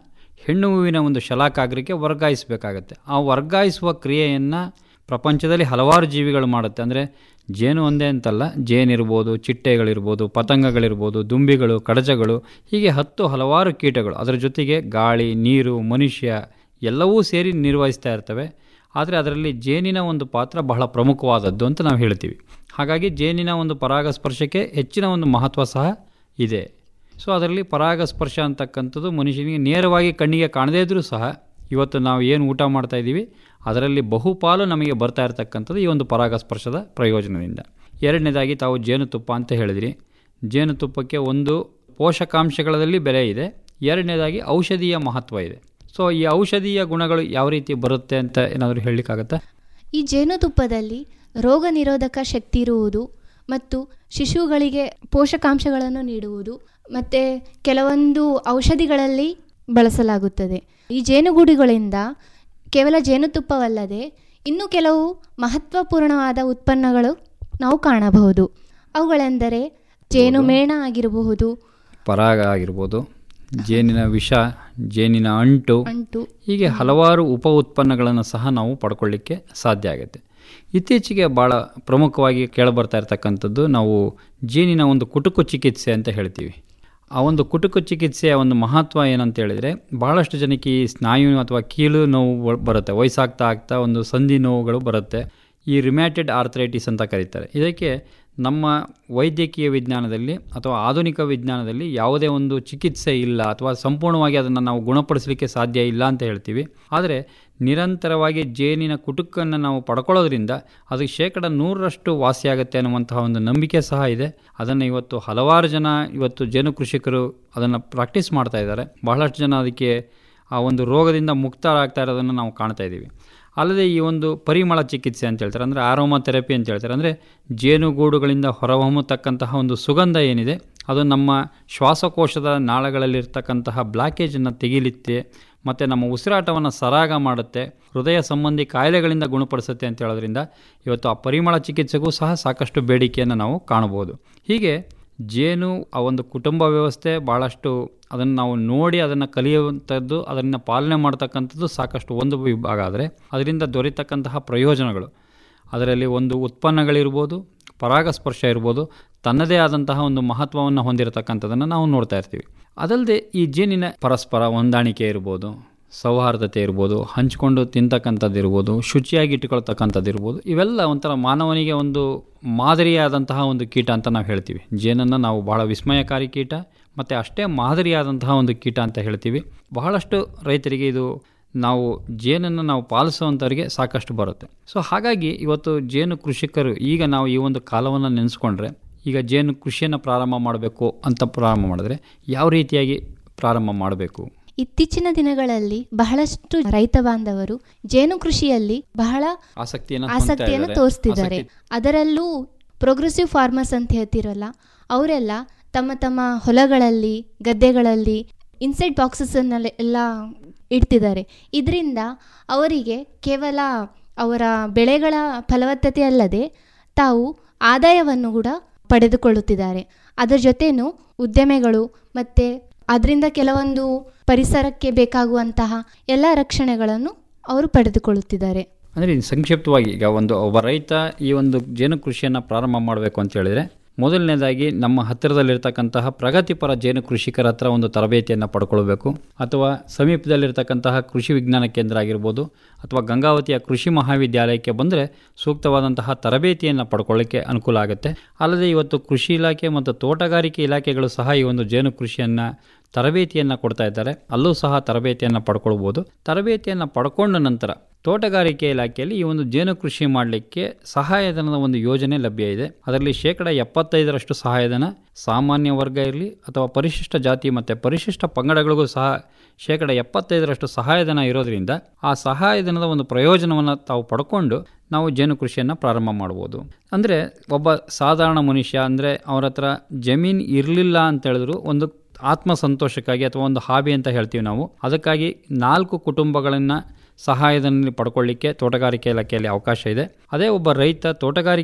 ಹೆಣ್ಣು ಹೂವಿನ ಒಂದು ಶಲಾಕಾಗ್ರಕ್ಕೆ ವರ್ಗಾಯಿಸಬೇಕಾಗತ್ತೆ ಆ ವರ್ಗಾಯಿಸುವ ಕ್ರಿಯೆಯನ್ನು ಪ್ರಪಂಚದಲ್ಲಿ ಹಲವಾರು ಜೀವಿಗಳು ಮಾಡುತ್ತೆ ಅಂದರೆ ಜೇನು ಒಂದೇ ಅಂತಲ್ಲ ಜೇನಿರ್ಬೋದು ಚಿಟ್ಟೆಗಳಿರ್ಬೋದು ಪತಂಗಗಳಿರ್ಬೋದು ದುಂಬಿಗಳು ಕಡಜಗಳು ಹೀಗೆ ಹತ್ತು ಹಲವಾರು ಕೀಟಗಳು ಅದರ ಜೊತೆಗೆ ಗಾಳಿ ನೀರು ಮನುಷ್ಯ ಎಲ್ಲವೂ ಸೇರಿ ನಿರ್ವಹಿಸ್ತಾ ಇರ್ತವೆ ಆದರೆ ಅದರಲ್ಲಿ ಜೇನಿನ ಒಂದು ಪಾತ್ರ ಬಹಳ ಪ್ರಮುಖವಾದದ್ದು ಅಂತ ನಾವು ಹೇಳ್ತೀವಿ ಹಾಗಾಗಿ ಜೇನಿನ ಒಂದು ಪರಾಗಸ್ಪರ್ಶಕ್ಕೆ ಹೆಚ್ಚಿನ ಒಂದು ಮಹತ್ವ ಸಹ ಇದೆ ಸೊ ಅದರಲ್ಲಿ ಪರಾಗಸ್ಪರ್ಶ ಅಂತಕ್ಕಂಥದ್ದು ಮನುಷ್ಯನಿಗೆ ನೇರವಾಗಿ ಕಣ್ಣಿಗೆ ಕಾಣದೇ ಇದ್ದರೂ ಸಹ ಇವತ್ತು ನಾವು ಏನು ಊಟ ಮಾಡ್ತಾ ಇದ್ದೀವಿ ಅದರಲ್ಲಿ ಬಹುಪಾಲು ನಮಗೆ ಬರ್ತಾ ಇರತಕ್ಕಂಥದ್ದು ಈ ಒಂದು ಪರಾಗಸ್ಪರ್ಶದ ಪ್ರಯೋಜನದಿಂದ ಎರಡನೇದಾಗಿ ತಾವು ಜೇನುತುಪ್ಪ ಅಂತ ಹೇಳಿದ್ರಿ ಜೇನುತುಪ್ಪಕ್ಕೆ ಒಂದು ಪೋಷಕಾಂಶಗಳಲ್ಲಿ ಬೆಲೆ ಇದೆ ಎರಡನೇದಾಗಿ ಔಷಧೀಯ ಮಹತ್ವ ಇದೆ ಸೊ ಈ ಔಷಧೀಯ ಗುಣಗಳು ಯಾವ ರೀತಿ ಬರುತ್ತೆ ಅಂತ ಏನಾದರೂ ಹೇಳಲಿಕ್ಕಾಗತ್ತಾ ಈ ಜೇನುತುಪ್ಪದಲ್ಲಿ ರೋಗ ನಿರೋಧಕ ಶಕ್ತಿ ಇರುವುದು ಮತ್ತು ಶಿಶುಗಳಿಗೆ ಪೋಷಕಾಂಶಗಳನ್ನು ನೀಡುವುದು ಮತ್ತು ಕೆಲವೊಂದು ಔಷಧಿಗಳಲ್ಲಿ ಬಳಸಲಾಗುತ್ತದೆ ಈ ಜೇನುಗೂಡುಗಳಿಂದ ಕೇವಲ ಜೇನುತುಪ್ಪವಲ್ಲದೆ ಇನ್ನೂ ಕೆಲವು ಮಹತ್ವಪೂರ್ಣವಾದ ಉತ್ಪನ್ನಗಳು ನಾವು ಕಾಣಬಹುದು ಅವುಗಳೆಂದರೆ ಜೇನುಮೇಣ ಆಗಿರಬಹುದು ಪರಾಗ ಆಗಿರ್ಬೋದು ಜೇನಿನ ವಿಷ ಜೇನಿನ ಅಂಟು ಅಂಟು ಹೀಗೆ ಹಲವಾರು ಉಪ ಉತ್ಪನ್ನಗಳನ್ನು ಸಹ ನಾವು ಪಡ್ಕೊಳ್ಳಿಕ್ಕೆ ಸಾಧ್ಯ ಆಗುತ್ತೆ ಇತ್ತೀಚೆಗೆ ಭಾಳ ಪ್ರಮುಖವಾಗಿ ಕೇಳಬರ್ತಾ ಇರತಕ್ಕಂಥದ್ದು ನಾವು ಜೇನಿನ ಒಂದು ಕುಟುಕು ಚಿಕಿತ್ಸೆ ಅಂತ ಹೇಳ್ತೀವಿ ಆ ಒಂದು ಕುಟುಕು ಚಿಕಿತ್ಸೆಯ ಒಂದು ಮಹತ್ವ ಏನಂತ ಹೇಳಿದರೆ ಭಾಳಷ್ಟು ಜನಕ್ಕೆ ಈ ಸ್ನಾಯು ಅಥವಾ ಕೀಲು ನೋವು ಬರುತ್ತೆ ವಯಸ್ಸಾಗ್ತಾ ಆಗ್ತಾ ಒಂದು ಸಂಧಿ ನೋವುಗಳು ಬರುತ್ತೆ ಈ ರಿಮ್ಯಾಟೆಡ್ ಆರ್ಥರೈಟಿಸ್ ಅಂತ ಕರೀತಾರೆ ಇದಕ್ಕೆ ನಮ್ಮ ವೈದ್ಯಕೀಯ ವಿಜ್ಞಾನದಲ್ಲಿ ಅಥವಾ ಆಧುನಿಕ ವಿಜ್ಞಾನದಲ್ಲಿ ಯಾವುದೇ ಒಂದು ಚಿಕಿತ್ಸೆ ಇಲ್ಲ ಅಥವಾ ಸಂಪೂರ್ಣವಾಗಿ ಅದನ್ನು ನಾವು ಗುಣಪಡಿಸಲಿಕ್ಕೆ ಸಾಧ್ಯ ಇಲ್ಲ ಅಂತ ಹೇಳ್ತೀವಿ ಆದರೆ ನಿರಂತರವಾಗಿ ಜೇನಿನ ಕುಟುಕನ್ನು ನಾವು ಪಡ್ಕೊಳ್ಳೋದ್ರಿಂದ ಅದು ಶೇಕಡ ನೂರರಷ್ಟು ವಾಸಿಯಾಗುತ್ತೆ ಅನ್ನುವಂತಹ ಒಂದು ನಂಬಿಕೆ ಸಹ ಇದೆ ಅದನ್ನು ಇವತ್ತು ಹಲವಾರು ಜನ ಇವತ್ತು ಜೇನು ಕೃಷಿಕರು ಅದನ್ನು ಪ್ರಾಕ್ಟೀಸ್ ಮಾಡ್ತಾ ಇದ್ದಾರೆ ಬಹಳಷ್ಟು ಜನ ಅದಕ್ಕೆ ಆ ಒಂದು ರೋಗದಿಂದ ಮುಕ್ತರಾಗ್ತಾ ಇರೋದನ್ನು ನಾವು ಕಾಣ್ತಾ ಇದ್ದೀವಿ ಅಲ್ಲದೆ ಈ ಒಂದು ಪರಿಮಳ ಚಿಕಿತ್ಸೆ ಅಂತ ಹೇಳ್ತಾರೆ ಅಂದರೆ ಆರೋಮ ಥೆರಪಿ ಅಂತ ಹೇಳ್ತಾರೆ ಅಂದರೆ ಜೇನುಗೂಡುಗಳಿಂದ ಹೊರಹೊಮ್ಮತಕ್ಕಂತಹ ಒಂದು ಸುಗಂಧ ಏನಿದೆ ಅದು ನಮ್ಮ ಶ್ವಾಸಕೋಶದ ನಾಳಗಳಲ್ಲಿರ್ತಕ್ಕಂತಹ ಬ್ಲಾಕೇಜನ್ನು ತೆಗಿಲಿತ್ತೆ ಮತ್ತು ನಮ್ಮ ಉಸಿರಾಟವನ್ನು ಸರಾಗ ಮಾಡುತ್ತೆ ಹೃದಯ ಸಂಬಂಧಿ ಕಾಯಿಲೆಗಳಿಂದ ಗುಣಪಡಿಸುತ್ತೆ ಅಂತ ಹೇಳೋದ್ರಿಂದ ಇವತ್ತು ಆ ಪರಿಮಳ ಚಿಕಿತ್ಸೆಗೂ ಸಹ ಸಾಕಷ್ಟು ಬೇಡಿಕೆಯನ್ನು ನಾವು ಕಾಣಬಹುದು ಹೀಗೆ ಜೇನು ಆ ಒಂದು ಕುಟುಂಬ ವ್ಯವಸ್ಥೆ ಭಾಳಷ್ಟು ಅದನ್ನು ನಾವು ನೋಡಿ ಅದನ್ನು ಕಲಿಯುವಂಥದ್ದು ಅದನ್ನು ಪಾಲನೆ ಮಾಡ್ತಕ್ಕಂಥದ್ದು ಸಾಕಷ್ಟು ಒಂದು ವಿಭಾಗ ಆದರೆ ಅದರಿಂದ ದೊರೆತಕ್ಕಂತಹ ಪ್ರಯೋಜನಗಳು ಅದರಲ್ಲಿ ಒಂದು ಉತ್ಪನ್ನಗಳಿರ್ಬೋದು ಪರಾಗಸ್ಪರ್ಶ ಇರ್ಬೋದು ತನ್ನದೇ ಆದಂತಹ ಒಂದು ಮಹತ್ವವನ್ನು ಹೊಂದಿರತಕ್ಕಂಥದ್ದನ್ನು ನಾವು ನೋಡ್ತಾ ಇರ್ತೀವಿ ಅದಲ್ಲದೆ ಈ ಜೇನಿನ ಪರಸ್ಪರ ಹೊಂದಾಣಿಕೆ ಇರ್ಬೋದು ಸೌಹಾರ್ದತೆ ಇರ್ಬೋದು ಹಂಚಿಕೊಂಡು ತಿಂತಕ್ಕಂಥದ್ದು ಇರ್ಬೋದು ಶುಚಿಯಾಗಿ ಇಟ್ಟುಕೊಳ್ತಕ್ಕಂಥದ್ದು ಇರ್ಬೋದು ಇವೆಲ್ಲ ಒಂಥರ ಮಾನವನಿಗೆ ಒಂದು ಮಾದರಿಯಾದಂತಹ ಒಂದು ಕೀಟ ಅಂತ ನಾವು ಹೇಳ್ತೀವಿ ಜೇನನ್ನು ನಾವು ಬಹಳ ವಿಸ್ಮಯಕಾರಿ ಕೀಟ ಮತ್ತು ಅಷ್ಟೇ ಮಾದರಿಯಾದಂತಹ ಒಂದು ಕೀಟ ಅಂತ ಹೇಳ್ತೀವಿ ಬಹಳಷ್ಟು ರೈತರಿಗೆ ಇದು ನಾವು ಜೇನನ್ನು ನಾವು ಪಾಲಿಸುವಂಥವ್ರಿಗೆ ಸಾಕಷ್ಟು ಬರುತ್ತೆ ಸೊ ಹಾಗಾಗಿ ಇವತ್ತು ಜೇನು ಕೃಷಿಕರು ಈಗ ನಾವು ಈ ಒಂದು ಕಾಲವನ್ನು ನೆನೆಸ್ಕೊಂಡ್ರೆ ಈಗ ಜೇನು ಕೃಷಿಯನ್ನು ಪ್ರಾರಂಭ ಮಾಡಬೇಕು ಅಂತ ಪ್ರಾರಂಭ ಮಾಡಿದ್ರೆ ಯಾವ ರೀತಿಯಾಗಿ ಪ್ರಾರಂಭ ಮಾಡಬೇಕು ಇತ್ತೀಚಿನ ದಿನಗಳಲ್ಲಿ ಬಹಳಷ್ಟು ರೈತ ಬಾಂಧವರು ಜೇನು ಕೃಷಿಯಲ್ಲಿ ಬಹಳ ಆಸಕ್ತಿಯನ್ನು ಆಸಕ್ತಿಯನ್ನು ತೋರಿಸ್ತಿದ್ದಾರೆ ಅದರಲ್ಲೂ ಪ್ರೋಗ್ರೆಸಿವ್ ಫಾರ್ಮರ್ಸ್ ಅಂತ ಹೇಳ್ತಿರಲ್ಲ ಅವರೆಲ್ಲ ತಮ್ಮ ತಮ್ಮ ಹೊಲಗಳಲ್ಲಿ ಗದ್ದೆಗಳಲ್ಲಿ ಇನ್ಸೈಡ್ ಬಾಕ್ಸಸ್ಸನ್ನೆಲ್ಲ ಎಲ್ಲ ಇಡ್ತಿದ್ದಾರೆ ಇದರಿಂದ ಅವರಿಗೆ ಕೇವಲ ಅವರ ಬೆಳೆಗಳ ಫಲವತ್ತತೆ ಅಲ್ಲದೆ ತಾವು ಆದಾಯವನ್ನು ಕೂಡ ಪಡೆದುಕೊಳ್ಳುತ್ತಿದ್ದಾರೆ ಅದರ ಜೊತೆನೂ ಉದ್ಯಮೆಗಳು ಮತ್ತು ಅದರಿಂದ ಕೆಲವೊಂದು ಪರಿಸರಕ್ಕೆ ಬೇಕಾಗುವಂತಹ ಎಲ್ಲ ರಕ್ಷಣೆಗಳನ್ನು ಅವರು ಪಡೆದುಕೊಳ್ಳುತ್ತಿದ್ದಾರೆ ಅಂದರೆ ಸಂಕ್ಷಿಪ್ತವಾಗಿ ಈಗ ಒಂದು ಒಬ್ಬ ರೈತ ಈ ಒಂದು ಜೇನು ಕೃಷಿಯನ್ನು ಪ್ರಾರಂಭ ಮಾಡಬೇಕು ಅಂತ ಹೇಳಿದರೆ ಮೊದಲನೇದಾಗಿ ನಮ್ಮ ಹತ್ತಿರದಲ್ಲಿರ್ತಕ್ಕಂತಹ ಪ್ರಗತಿಪರ ಜೇನು ಕೃಷಿಕರ ಹತ್ರ ಒಂದು ತರಬೇತಿಯನ್ನು ಪಡ್ಕೊಳ್ಬೇಕು ಅಥವಾ ಸಮೀಪದಲ್ಲಿರ್ತಕ್ಕಂತಹ ಕೃಷಿ ವಿಜ್ಞಾನ ಕೇಂದ್ರ ಆಗಿರ್ಬೋದು ಅಥವಾ ಗಂಗಾವತಿಯ ಕೃಷಿ ಮಹಾವಿದ್ಯಾಲಯಕ್ಕೆ ಬಂದರೆ ಸೂಕ್ತವಾದಂತಹ ತರಬೇತಿಯನ್ನು ಪಡ್ಕೊಳ್ಳಿಕ್ಕೆ ಅನುಕೂಲ ಆಗುತ್ತೆ ಅಲ್ಲದೆ ಇವತ್ತು ಕೃಷಿ ಇಲಾಖೆ ಮತ್ತು ತೋಟಗಾರಿಕೆ ಇಲಾಖೆಗಳು ಸಹ ಈ ಒಂದು ಜೇನು ಕೃಷಿಯನ್ನು ತರಬೇತಿಯನ್ನು ಕೊಡ್ತಾ ಇದ್ದಾರೆ ಅಲ್ಲೂ ಸಹ ತರಬೇತಿಯನ್ನು ಪಡ್ಕೊಳ್ಬೋದು ತರಬೇತಿಯನ್ನು ಪಡ್ಕೊಂಡ ನಂತರ ತೋಟಗಾರಿಕೆ ಇಲಾಖೆಯಲ್ಲಿ ಈ ಒಂದು ಜೇನು ಕೃಷಿ ಮಾಡಲಿಕ್ಕೆ ಸಹಾಯಧನದ ಒಂದು ಯೋಜನೆ ಲಭ್ಯ ಇದೆ ಅದರಲ್ಲಿ ಶೇಕಡ ಎಪ್ಪತ್ತೈದರಷ್ಟು ಸಹಾಯಧನ ಸಾಮಾನ್ಯ ವರ್ಗ ಇರಲಿ ಅಥವಾ ಪರಿಶಿಷ್ಟ ಜಾತಿ ಮತ್ತು ಪರಿಶಿಷ್ಟ ಪಂಗಡಗಳಿಗೂ ಸಹ ಶೇಕಡ ಎಪ್ಪತ್ತೈದರಷ್ಟು ಸಹಾಯಧನ ಇರೋದ್ರಿಂದ ಆ ಸಹಾಯಧನದ ಒಂದು ಪ್ರಯೋಜನವನ್ನು ತಾವು ಪಡ್ಕೊಂಡು ನಾವು ಜೇನು ಕೃಷಿಯನ್ನು ಪ್ರಾರಂಭ ಮಾಡ್ಬೋದು ಅಂದರೆ ಒಬ್ಬ ಸಾಧಾರಣ ಮನುಷ್ಯ ಅಂದರೆ ಅವ್ರ ಹತ್ರ ಜಮೀನು ಇರಲಿಲ್ಲ ಅಂತ ಹೇಳಿದ್ರು ಒಂದು ಆತ್ಮ ಸಂತೋಷಕ್ಕಾಗಿ ಅಥವಾ ಒಂದು ಹಾಬಿ ಅಂತ ಹೇಳ್ತೀವಿ ನಾವು ಅದಕ್ಕಾಗಿ ನಾಲ್ಕು ಕುಟುಂಬಗಳನ್ನು ಸಹಾಯಧನ ಪಡ್ಕೊಳ್ಳಿಕ್ಕೆ ತೋಟಗಾರಿಕೆ ಇಲಾಖೆಯಲ್ಲಿ ಅವಕಾಶ ಇದೆ ಅದೇ ಒಬ್ಬ ರೈತ ತೋಟಗಾರಿಕೆ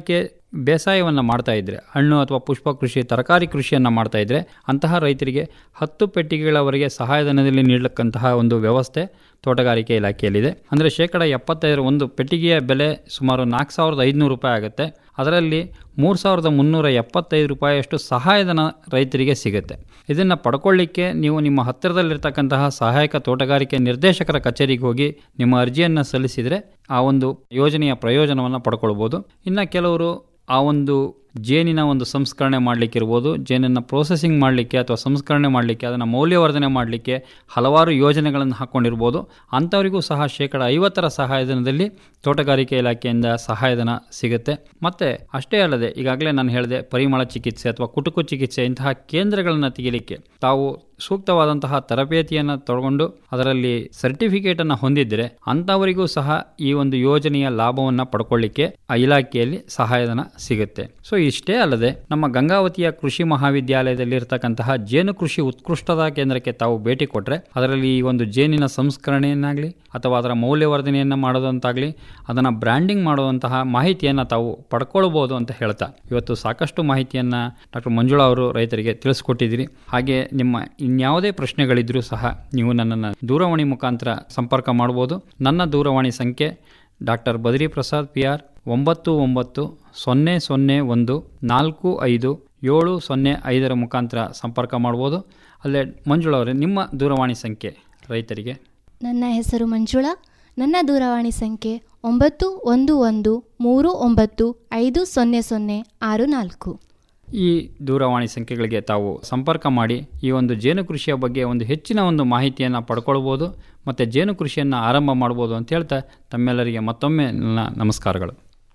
ಬೇಸಾಯವನ್ನು ಮಾಡ್ತಾ ಇದ್ದರೆ ಹಣ್ಣು ಅಥವಾ ಪುಷ್ಪ ಕೃಷಿ ತರಕಾರಿ ಕೃಷಿಯನ್ನು ಮಾಡ್ತಾ ಇದ್ದರೆ ಅಂತಹ ರೈತರಿಗೆ ಹತ್ತು ಪೆಟ್ಟಿಗೆಗಳವರೆಗೆ ಸಹಾಯಧನದಲ್ಲಿ ನೀಡತಕ್ಕಂತಹ ಒಂದು ವ್ಯವಸ್ಥೆ ತೋಟಗಾರಿಕೆ ಇಲಾಖೆಯಲ್ಲಿದೆ ಅಂದರೆ ಶೇಕಡ ಎಪ್ಪತ್ತೈದರ ಒಂದು ಪೆಟ್ಟಿಗೆಯ ಬೆಲೆ ಸುಮಾರು ನಾಲ್ಕು ಸಾವಿರದ ಐದುನೂರು ರೂಪಾಯಿ ಆಗುತ್ತೆ ಅದರಲ್ಲಿ ಮೂರು ಸಾವಿರದ ಮುನ್ನೂರ ಎಪ್ಪತ್ತೈದು ರೂಪಾಯಿಯಷ್ಟು ಸಹಾಯಧನ ರೈತರಿಗೆ ಸಿಗುತ್ತೆ ಇದನ್ನು ಪಡ್ಕೊಳ್ಳಿಕ್ಕೆ ನೀವು ನಿಮ್ಮ ಹತ್ತಿರದಲ್ಲಿರ್ತಕ್ಕಂತಹ ಸಹಾಯಕ ತೋಟಗಾರಿಕೆ ನಿರ್ದೇಶಕರ ಕಚೇರಿಗೆ ಹೋಗಿ ನಿಮ್ಮ ಅರ್ಜಿಯನ್ನು ಸಲ್ಲಿಸಿದರೆ ಆ ಒಂದು ಯೋಜನೆಯ ಪ್ರಯೋಜನವನ್ನು ಪಡ್ಕೊಳ್ಬೋದು ಇನ್ನು ಕೆಲವರು ಆ ಒಂದು ಜೇನಿನ ಒಂದು ಸಂಸ್ಕರಣೆ ಮಾಡಲಿಕ್ಕಿರ್ಬೋದು ಜೇನನ್ನು ಪ್ರೋಸೆಸಿಂಗ್ ಮಾಡಲಿಕ್ಕೆ ಅಥವಾ ಸಂಸ್ಕರಣೆ ಮಾಡಲಿಕ್ಕೆ ಅದನ್ನು ಮೌಲ್ಯವರ್ಧನೆ ಮಾಡಲಿಕ್ಕೆ ಹಲವಾರು ಯೋಜನೆಗಳನ್ನು ಹಾಕ್ಕೊಂಡಿರ್ಬೋದು ಅಂಥವರಿಗೂ ಸಹ ಶೇಕಡ ಐವತ್ತರ ಸಹಾಯಧನದಲ್ಲಿ ತೋಟಗಾರಿಕೆ ಇಲಾಖೆಯಿಂದ ಸಹಾಯಧನ ಸಿಗುತ್ತೆ ಮತ್ತು ಅಷ್ಟೇ ಅಲ್ಲದೆ ಈಗಾಗಲೇ ನಾನು ಹೇಳಿದೆ ಪರಿಮಳ ಚಿಕಿತ್ಸೆ ಅಥವಾ ಕುಟುಕು ಚಿಕಿತ್ಸೆ ಇಂತಹ ಕೇಂದ್ರಗಳನ್ನು ತೆಗಿಲಿಕ್ಕೆ ತಾವು ಸೂಕ್ತವಾದಂತಹ ತರಬೇತಿಯನ್ನು ತಗೊಂಡು ಅದರಲ್ಲಿ ಸರ್ಟಿಫಿಕೇಟನ್ನು ಹೊಂದಿದ್ದರೆ ಅಂಥವರಿಗೂ ಸಹ ಈ ಒಂದು ಯೋಜನೆಯ ಲಾಭವನ್ನು ಪಡ್ಕೊಳ್ಳಿಕ್ಕೆ ಆ ಇಲಾಖೆಯಲ್ಲಿ ಸಹಾಯಧನ ಸಿಗುತ್ತೆ ಸೊ ಇಷ್ಟೇ ಅಲ್ಲದೆ ನಮ್ಮ ಗಂಗಾವತಿಯ ಕೃಷಿ ಮಹಾವಿದ್ಯಾಲಯದಲ್ಲಿ ಇರತಕ್ಕಂತಹ ಜೇನು ಕೃಷಿ ಉತ್ಕೃಷ್ಟತಾ ಕೇಂದ್ರಕ್ಕೆ ತಾವು ಭೇಟಿ ಕೊಟ್ಟರೆ ಅದರಲ್ಲಿ ಈ ಒಂದು ಜೇನಿನ ಸಂಸ್ಕರಣೆಯನ್ನಾಗಲಿ ಅಥವಾ ಅದರ ಮೌಲ್ಯವರ್ಧನೆಯನ್ನು ಮಾಡೋದಂತಾಗಲಿ ಅದನ್ನು ಬ್ರ್ಯಾಂಡಿಂಗ್ ಮಾಡುವಂತಹ ಮಾಹಿತಿಯನ್ನು ತಾವು ಪಡ್ಕೊಳ್ಬೋದು ಅಂತ ಹೇಳ್ತಾ ಇವತ್ತು ಸಾಕಷ್ಟು ಮಾಹಿತಿಯನ್ನು ಡಾಕ್ಟರ್ ಮಂಜುಳಾ ಅವರು ರೈತರಿಗೆ ತಿಳಿಸ್ಕೊಟ್ಟಿದ್ದೀರಿ ಹಾಗೆ ನಿಮ್ಮ ಇನ್ಯಾವುದೇ ಪ್ರಶ್ನೆಗಳಿದ್ರೂ ಸಹ ನೀವು ನನ್ನನ್ನು ದೂರವಾಣಿ ಮುಖಾಂತರ ಸಂಪರ್ಕ ಮಾಡ್ಬೋದು ನನ್ನ ದೂರವಾಣಿ ಸಂಖ್ಯೆ doctor Badri Prasad P R ಒಂಬತ್ತು ಒಂಬತ್ತು ಸೊನ್ನೆ ಸೊನ್ನೆ ಒಂದು ನಾಲ್ಕು ಐದು ಏಳು ಸೊನ್ನೆ ಐದರ ಮುಖಾಂತರ ಸಂಪರ್ಕ ಮಾಡ್ಬೋದು ಅಲ್ಲೇ ಮಂಜುಳಾ ಅವರೇ ನಿಮ್ಮ ದೂರವಾಣಿ ಸಂಖ್ಯೆ ರೈತರಿಗೆ ನನ್ನ ಹೆಸರು ಮಂಜುಳಾ ನನ್ನ ದೂರವಾಣಿ ಸಂಖ್ಯೆ ಒಂಬತ್ತು ಒಂದು ಒಂದು ಮೂರು ಒಂಬತ್ತು ಐದು ಸೊನ್ನೆ ಸೊನ್ನೆ ಆರು ನಾಲ್ಕು ಈ ದೂರವಾಣಿ ಸಂಖ್ಯೆಗಳಿಗೆ ತಾವು ಸಂಪರ್ಕ ಮಾಡಿ ಈ ಒಂದು ಜೇನು ಕೃಷಿಯ ಬಗ್ಗೆ ಒಂದು ಹೆಚ್ಚಿನ ಒಂದು ಮಾಹಿತಿಯನ್ನು ಪಡ್ಕೊಳ್ಬೋದು ಮತ್ತು ಜೇನು ಕೃಷಿಯನ್ನು ಆರಂಭ ಮಾಡ್ಬೋದು ಅಂತ ಹೇಳ್ತಾ ತಮ್ಮೆಲ್ಲರಿಗೆ ಮತ್ತೊಮ್ಮೆ ನನ್ನ ನಮಸ್ಕಾರಗಳು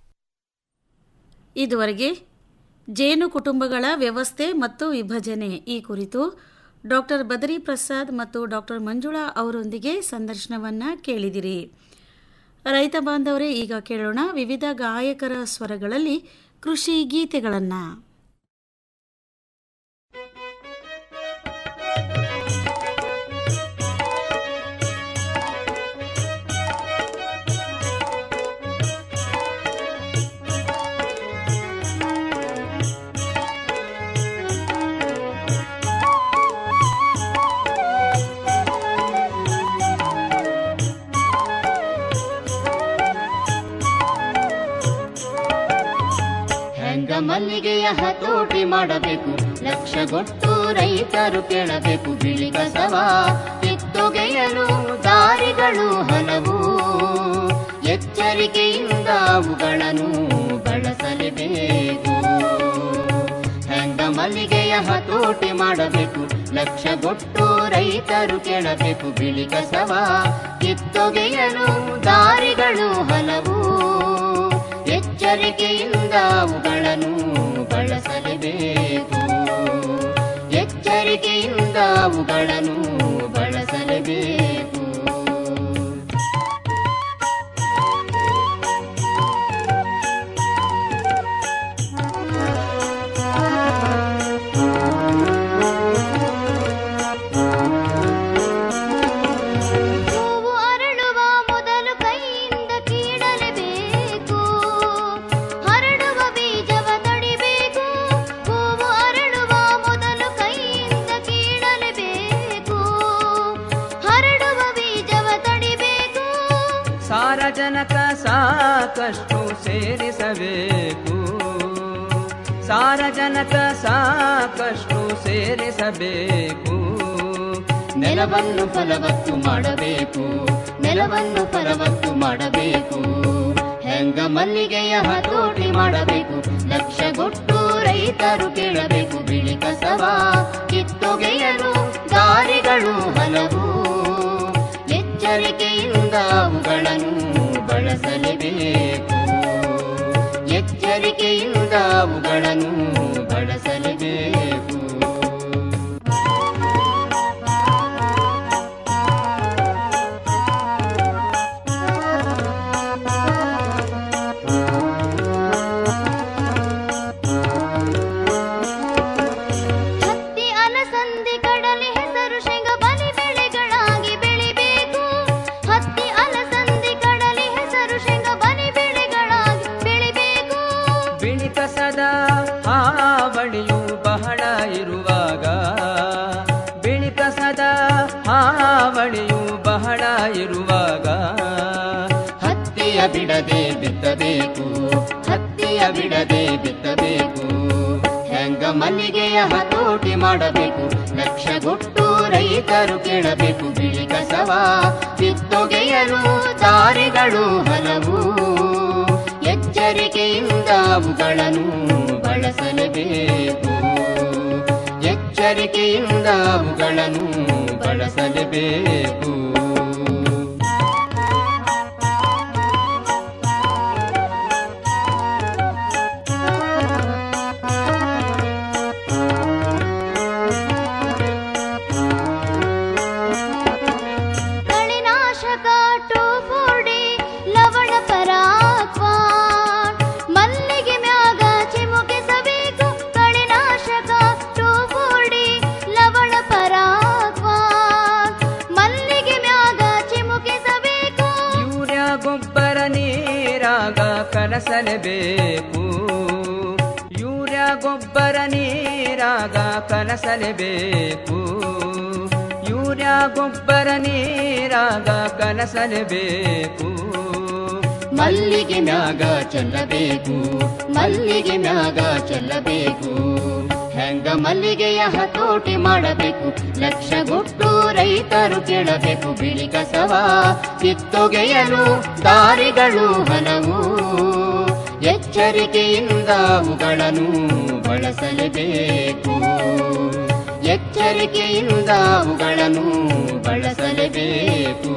ಇದುವರೆಗೆ ಜೇನು ಕುಟುಂಬಗಳ ವ್ಯವಸ್ಥೆ ಮತ್ತು ವಿಭಜನೆ ಈ ಕುರಿತು ಡಾಕ್ಟರ್ ಬದರಿ ಪ್ರಸಾದ್ ಮತ್ತು ಡಾಕ್ಟರ್ ಮಂಜುಳಾ ಅವರೊಂದಿಗೆ ಸಂದರ್ಶನವನ್ನು ಕೇಳಿದಿರಿ ರೈತ ಬಾಂಧವರೇ ಈಗ ಕೇಳೋಣ ವಿವಿಧ ಗಾಯಕರ ಸ್ವರಗಳಲ್ಲಿ ಕೃಷಿ ಗೀತೆಗಳನ್ನು ಹೆಂಗ ಮಲ್ಲಿಗೆಯ ಹತೋಟಿ ಮಾಡಬೇಕು ಲಕ್ಷಗೊಟ್ಟು ರೈತರು ಕೇಳಬೇಕು ಬಿಳಿ ಕಸವ ಕಿತ್ತೊಗೆಯಲು ದಾರಿಗಳು ಹಲವು ಎಚ್ಚರಿಕೆಯಿಂದ ಅವುಗಳನ್ನು ಬಳಸಲೇಬೇಕು ಹೆಂಗ ಮಲ್ಲಿಗೆಯ ಹತೋಟಿ ಮಾಡಬೇಕು ಲಕ್ಷಗೊಟ್ಟು ರೈತರು ಕೇಳಬೇಕು ಬಿಳಿ ಕಸವ ಕಿತ್ತೊಗೆಯಲು ದಾರಿಗಳು ಹಲವು ಎಚ್ಚರಿಕೆಯಿಂದ ಅವುಗಳನ್ನು ಬಳಸಲೇಬೇಕು ಎಚ್ಚರಿಕೆಯಿಂದ ಅವುಗಳನ್ನು ಬಳಸಲೇಬೇಕು ಹೂವು ಅರಳುವ ಮೊದಲು ಕೈಯಿಂದ ಕೀಳಲೇಬೇಕು ಹರಡುವ ಬೀಜವ ತಡಿಬೇಕು ಹೂವು ಅರಳುವ ಮೊದಲು ಕೈಯಿಂದ ಕೀಳಲೇಬೇಕು ಹರಡುವ ಬೀಜವ ತಡಿಬೇಕು ಸಾರಜನಕ ಸಾಕಷ್ಟು ಸೇರಿಸಬೇಕು ಸಾರಜನಕ ಸಾಕಷ್ಟು ಸೇರಿಸಬೇಕು ನೆಲವನ್ನು ಫಲವತ್ತು ಮಾಡಬೇಕು ನೆಲವನ್ನು ಫಲವತ್ತು ಮಾಡಬೇಕು ಹೆಂಗ ಮಲ್ಲಿಗೆಯ ಹತೋಟಿ ಮಾಡಬೇಕು ಲಕ್ಷಗೊಟ್ಟು ರೈತರು ಕೇಳಬೇಕು ಬಿಳಿ ಕಸವ ಕಿತ್ತೊಗೆಯಲು ದಾರಿಗಳು ಹಲವು ಎಚ್ಚರಿಕೆಯಿಂದ ಅವುಗಳನ್ನು ಬಳಸಲೇಬೇಕು ಎಚ್ಚರಿಕೆಯಿಂದ ಅವುಗಳನ್ನು ಬಳಸಲೇಬೇಕು ಹತ್ತಿ ಅಲಸಂದಿ ಕಡಲೆ ಹೆಸರು ಶೇಂಗ ಬಲಿ ಬೆಳೆಗಳಾಗಿ ಬೆಳಿಬೇಕು ಹತ್ತಿ ಅಲಸಂದಿ ಕಡಲೆ ಹೆಸರು ಶೇಂಗ ಬಲಿ ಬೆಳೆಗಳಾಗಿ ಬೆಳಿಬೇಕು ಬಿಳಿ ಕಸದ ಹಾವಳಿಯು ಬಹಳ ಇರುವಾಗ ಬಿಳಿ ಕಸದ ಹಾವಳಿಯು ಬಹಳ ಇರುವಾಗ ಹತ್ತಿಯ ಬಿಡದೆ ಬಿತ್ತಬೇಕು ಹತ್ತಿಯ ಬಿಡದೆ ಬಿತ್ತಬೇಕು ಹೆಂಗ ಮಲ್ಲಿಗೆಯ ಹತೋಟಿ ಮಾಡಬೇಕು ಲಕ್ಷಗೊಟ್ಟು ರೈತರು ಕೇಳಬೇಕು ಬಿಳಿ ಕಸವ ಕಿತ್ತೊಗೆಯಲು ದಾರಿಗಳು ಹಲವು ಎಚ್ಚರಿಕೆಯಿಂದ ಅವುಗಳನ್ನು ಬಳಸಲೇಬೇಕು ಎಚ್ಚರಿಕೆಯಿಂದ ಅವುಗಳನ್ನು ಬಳಸಲೇಬೇಕು ಕಳೆನಾಶಕ ಟೋಫೋಡಿ ಲವಣ ಪರಾಕ್ವಾನ್ ಮಲ್ಲಿಗೆ ಮ್ಯಾಗ ಚಿಮುಕಿಸಬೇಕು ಕಳೆನಾಶಕ ಟೋಫೋಡಿ ಲವಣ ಪರಾಕ್ವಾನ್ ಮಲ್ಲಿಗೆ ಮ್ಯಾಗ ಚಿಮುಕಿಸಬೇಕು ಯೂರಿಯಾ ಗೊಬ್ಬರ ನೀರಾಗ ಕಲಸಲೇಬೇಕು ಯೂರಿಯಾ ಗೊಬ್ಬರ ನೀರಾಗ ಕಲಸಲೇಬೇಕು ಯೂರಿಯಾ ಗೊಬ್ಬರ ನೀರಾಗ ಕಲಸಲೇಬೇಕು ಮಲ್ಲಿಗೆ ಮ್ಯಾಗ ಚೆಲ್ಲಬೇಕು ಮಲ್ಲಿಗೆ ಮ್ಯಾಗ ಚೆಲ್ಲಬೇಕು ಹೆಂಗ ಮಲ್ಲಿಗೆಯ ಹತೋಟಿ ಮಾಡಬೇಕು ಲಕ್ಷಗೊಟ್ಟು ರೈತರು ಕೇಳಬೇಕು ಬಿಳಿ ಕಸವ ಕಿತ್ತೊಗೆಯಲು ದಾರಿಗಳು ಹಲವು ಎಚ್ಚರಿಕೆಯಿಂದ ಅವುಗಳನ್ನು ಬಳಸಲೇಬೇಕು ಎಚ್ಚರಿಕೆಯಿಂದ ಅವುಗಳನ್ನು ಬಳಸಲೇಬೇಕು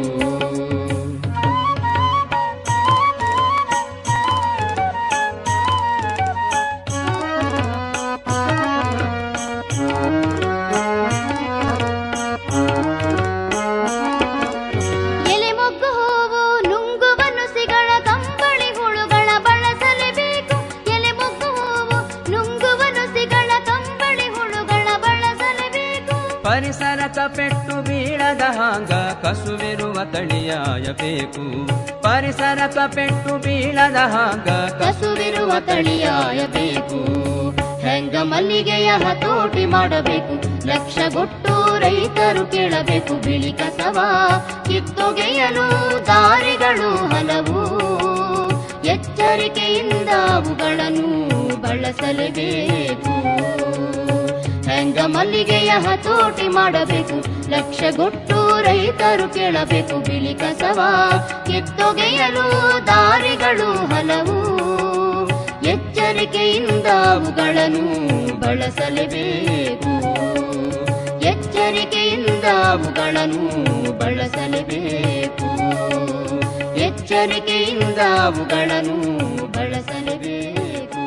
ಎಲೆ ಮೊಗ್ಗು ಹೂವು ನುಂಗುವ ನುಸಿಗಳ ಕಂಬಳಿ ಹುಳುಗಳ ಬಳಸಲೇಬೇಕು ಎಲೆ ಮೊಗ್ಗು ಹೂವು ನುಂಗುವ ನುಸಿಗಳ ಕಂಬಳಿ ಹುಳುಗಳ ಬಳಸಲೇಬೇಕು ಪರಿಸರಕ ಪೆಟ್ಟು ಬೀಳದ ಹಾಂಗ ಕಸುವಿರುವ ತಳಿಯಾಯಬೇಕು ಪರಿಸರಕ ಪೆಟ್ಟು ಬೀಳದ ಹಾಂಗ ಕಸುವಿರುವ ತಳಿಯಾಯಬೇಕು ಹೆಂಗ ಮಲ್ಲಿಗೆಯ ಹತೋಟಿ ಮಾಡಬೇಕು ಲಕ್ಷಗೊಟ್ಟು ರೈತರು ಕೇಳಬೇಕು ಬಿಳಿ ಕಸವ ಕಿತ್ತೊಗೆಯಲು ದಾರಿಗಳು ಹಲವು ಎಚ್ಚರಿಕೆಯಿಂದ ಅವುಗಳನ್ನು ಬಳಸಲೇಬೇಕು ಹೆಂಗ ಮಲ್ಲಿಗೆಯ ಹತೋಟಿ ಮಾಡಬೇಕು ಲಕ್ಷಗೊಟ್ಟು ರೈತರು ಕೇಳಬೇಕು ಬಿಳಿ ಕಸವ ಕಿತ್ತೊಗೆಯಲು ದಾರಿಗಳು ಹಲವು ಎಚ್ಚರಿಕೆಯಿಂದ ಅವುಗಳನ್ನು ಬಳಸಲೇಬೇಕು ಎಚ್ಚರಿಕೆಯಿಂದ ಅವುಗಳನ್ನು ಬಳಸಲೇಬೇಕು ಎಚ್ಚರಿಕೆಯಿಂದ ಅವುಗಳನ್ನು ಬಳಸಲೇಬೇಕು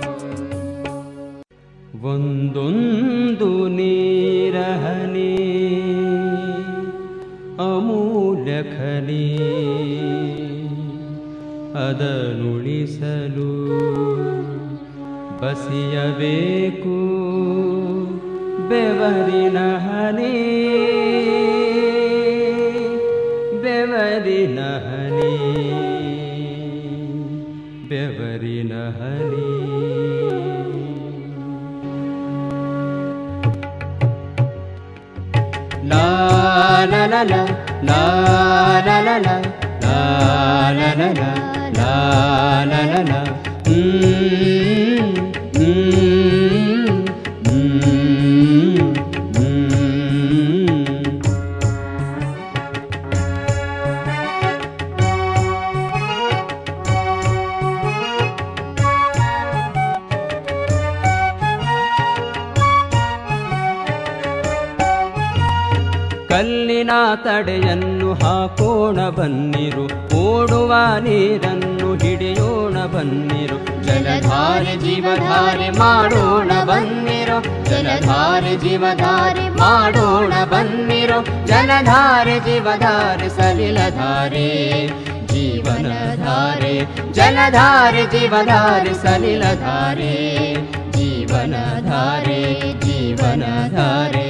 ಒಂದೊಂದು ನೀರಹನಿ ಅಮೂಲ್ಯ ಖನಿ ಅದನುಳಿಸಲು ಬಸಿಯಬೇಕು ಬೆವರಿನ ಹನಿ ಬೆವರಿನ ಹನಿ ಬೆವರಿನ ಹನಿ La la la la la la la la la la la la la la la la mm, mm, mm, mm. ಕಲ್ಲಿನ ತಡೆಯನ್ನು ಹಾಕೋಣ ಬನ್ನಿರು ಓಡುವ ನೀರನ್ನು ಹಿಡಿಯೋಣ ಬನ್ನಿರು ಜಲಧಾರೆ ಜೀವಧಾರೆ ಮಾಡೋಣ ಬನ್ನಿರೋ ಜಲಧಾರೆ ಜೀವಧಾರೆ ಮಾಡೋಣ ಬನ್ನಿರೋ ಜಲಧಾರೆ ಜೀವಧಾರೆ ಸಲಿಲಧಾರೆ ಜೀವನಧಾರೆ ಜಲಧಾರೆ ಜೀವಧಾರೆ ಸಲಿಲಧಾರೆ ಜೀವನಧಾರೆ ಜೀವನಧಾರೆ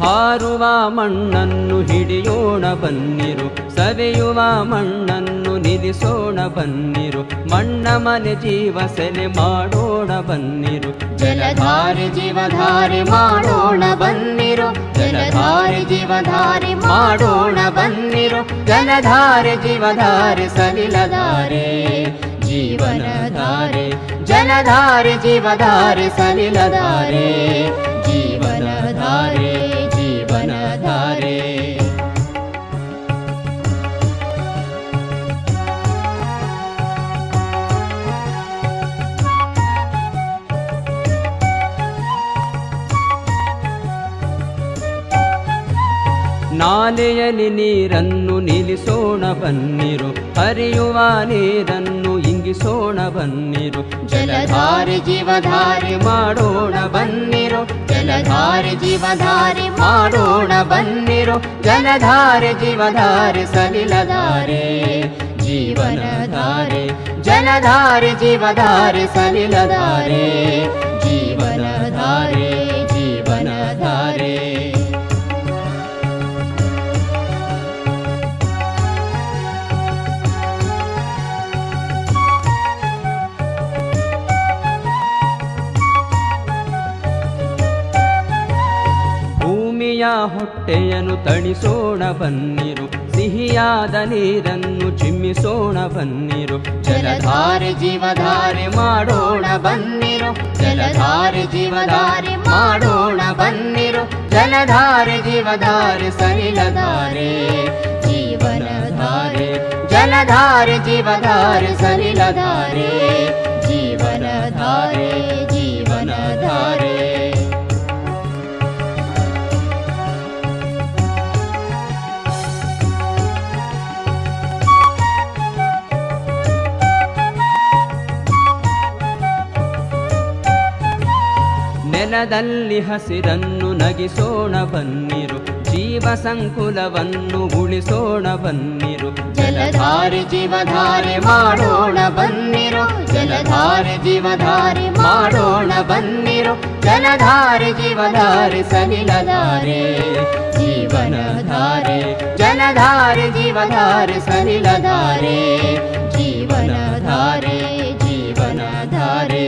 ಹಾರುವ ಮಣ್ಣನ್ನು ಹಿಡಿಯೋಣ ಬನ್ನಿರು ಸವೆಯುವ ಮಣ್ಣನ್ನು ನಿಲ್ಲಿಸೋಣ ಬನ್ನಿರು ಮಣ್ಣ ಮನೆ ಜೀವ ಸೆಲೆ ಮಾಡೋಣ ಬನ್ನಿರು ಜಲಧಾರೆ ಜೀವಧಾರೆ ಮಾಡೋಣ ಬನ್ನಿರು ಜಲಧಾರೆ ಜೀವಧಾರೆ ಮಾಡೋಣ ಬನ್ನಿರು ಜಲಧಾರೆ ಜೀವಧಾರೆ ಸಲಿಲಧಾರೆ ಜೀವನಧಾರೆ ಜಲಧಾರೆ ಜೀವಧಾರೆ ಸಲಿಲಧಾರೆ ಜೀವನಧಾರೆ ಜೀವನಧಾರೆ ನಾಲೆಯಲ್ಲಿ ನೀರನ್ನು ನಿಲ್ಲಿಸೋಣ ಬನ್ನಿರು ಹರಿಯುವ ನೀರನ್ನು ಇಂಗಿಸೋಣ ಬನ್ನಿರು ಜಲಧಾರೆ ಜೀವಧಾರೆ ಮಾಡೋಣ ಬನ್ನಿರು ಜಲಧಾರೆ ಜೀವಧಾರೆ ಮಾಡೋಣ ಬನ್ನಿರು ಜಲಧಾರೆ ಜೀವಧಾರೆ ಸಲಿಲಧಾರೆ ಜೀವನಧಾರೆ ಜಲಧಾರೆ ಜೀವಧಾರೆ ಸಲಿಲಧಾರೆ ಜೀವನಧಾರೆ ಜೀವನಧಾರೆ ಭೂಮಿಯ ಹೊಟ್ಟೆಯನ್ನು ತಣಿಸೋಣ ಬನ್ನಿರು ಸಿಹಿಯಾದ ನೀರನ್ನು ಚಿಮ್ಮಿಸೋಣ ಬನ್ನಿರು ಜಲಧಾರೆ ಜೀವಧಾರೆ ಮಾಡೋಣ ಬನ್ನಿರು ಜಲಧಾರೆ ಜೀವಧಾರೆ ಮಾಡೋಣ ಬನ್ನಿರು ಜಲಧಾರೆ ಜೀವಧಾರೆ ಸಲಿಲಧಾರೆ ಜೀವನಧಾರೆ ಜಲಧಾರೆ ಜೀವಧಾರೆ ಸಲಿಲಧಾರೆ ಜೀವನಧಾರೆ ಜೀವನಧಾರೆ ನೆಲದಲ್ಲಿ ಹಸಿರನ್ನು ನಗಿಸೋಣ ಬನ್ನಿರು ಜೀವ ಸಂಕುಲವನ್ನು ಉಳಿಸೋಣ ಬನ್ನಿರು ಜಲಧಾರೆ ಜೀವಧಾರೆ ಮಾಡೋಣ ಬನ್ನಿರು ಜಲಧಾರೆ ಜೀವಧಾರೆ ಮಾಡೋಣ ಬನ್ನಿರು ಜಲಧಾರೆ ಜೀವಧಾರೆ ಸಲಿಲಧಾರೆ ಜೀವನಧಾರೆ ಜಲಧಾರೆ ಜೀವಧಾರೆ ಸಲಿಲಧಾರೆ ಜೀವನಧಾರೆ ಜೀವನಧಾರೆ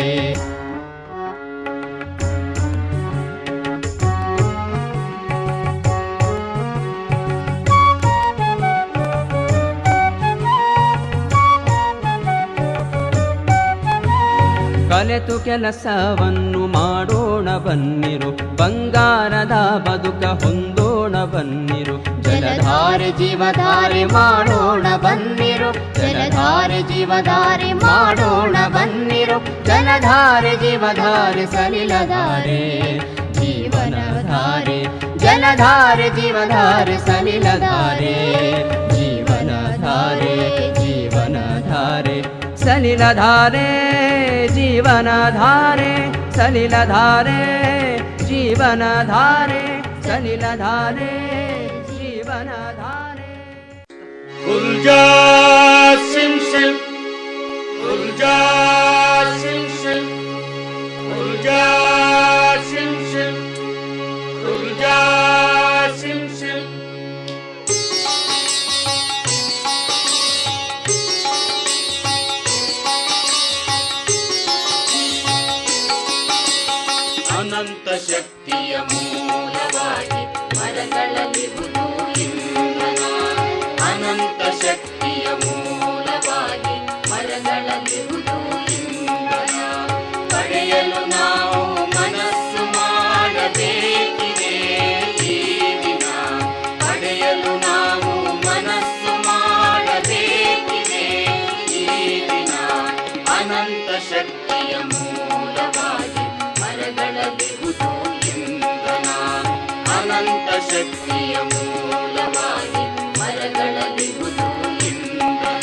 ಕಲೆತು ಕೆಲಸವನ್ನು ಮಾಡೋಣ ಬನ್ನಿರು ಬಂಗಾರದ ಬದುಕ ಹೊಂದೋಣ ಬನ್ನಿರು ಜಲಧಾರೆ ಜೀವಧಾರೆ ಮಾಡೋಣ ಬನ್ನಿರು ಜಲಧಾರೆ ಜೀವಧಾರೆ ಮಾಡೋಣ ಬನ್ನಿರು ಜಲಧಾರೆ ಜೀವಧಾರೆ ಸಲಿಲಧಾರೆ ಜೀವನಧಾರೆ ಜಲಧಾರೆ ಜೀವಧಾರೆ ಸಲಿಲಧಾರೆ ಜೀವನಧಾರೆ ಜೀವನಧಾರೆ ಸಲಿಲಧಾರೆ ಜೀವನಧಾರೆ ಸಲಿಲಧಾರೆ ಜೀವನಧಾರೆ ಸಲಿಲಧಾರೆ ಜೀವನಧಾರೆ Ulja sim sim, Ulja sim sim, Ulja sim sim, Ulja sim sim. ಅನಂತ ಶಕ್ತಿಯ ಮೂಲವಾಗಿ ಮರಗಳಲ್ಲಿರುವುದು ಇಂಧನ ಅನಂತ ಶಕ್ತಿಯ ಮೂಲವಾಗಿ ಮರಗಳಲ್ಲಿರುವುದು ಇಂಧನ ಪಡೆಯಲು ನಾವು ಮನಸ್ಸು ಮಾಡಬೇಕಿದೆ ಈ ದಿನ ಪಡೆಯಲು ನಾವು ಮನಸ್ಸು ಮಾಡಬೇಕಿದೆ ಈ ದಿನ ಅನಂತ ಶಕ್ತಿಯ ಮೂಲವಾಗಿ ಮರಗಳಲ್ಲಿರುವುದು ಇಂಧನ ಅನಂತ ಶಕ್ತಿಯ ಮೂಲವಾಗಿ ಮರಗಳಲ್ಲಿರುವುದು ಇಂಧನ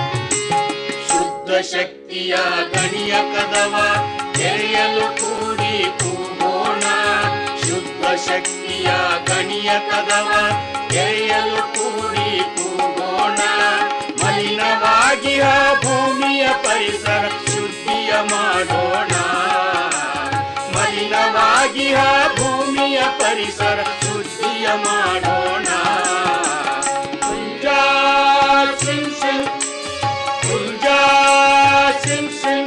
ಶುದ್ಧ ಶಕ್ತಿಯ ಗಣಿಯ ಕದವ ತೆರೆಯಲು ಕೂಡಿ ಕೂಡಿ ಕೂಗೋಣ ಶುದ್ಧ ಶಕ್ತಿಯ ಗಣಿಯ ಕದವ ತೆರೆಯಲು ಕೂಡಿ ಕೂಗೋಣ ಮಲಿನವಾಗಿಯ ಭೂಮಿಯ ಪರಿಸರ ಶುದ್ಧಿಯ ಮಾಡೋಣ ಮಲಿನವಾಗಿಯ ಭೂಮಿಯ ಪರಿಸರ ಶುದ್ಧಿಯ ಮಾಡೋಣ ಕುಂಜಾ ಸಿಂಗ್ ಸಿಂಗ್ ಕುಂಜಾ ಸಿಂಗ್ ಸಿಂಗ್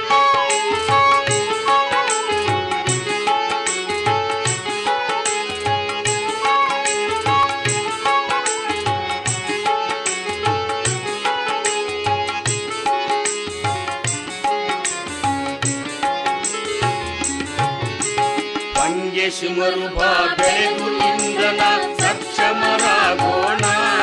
ಪಂಗೆ ಶಿಮರುಭ ಬೆಳೆದು ಇಂದ್ರನ ಸಕ್ಷಮರಾಗೋಣ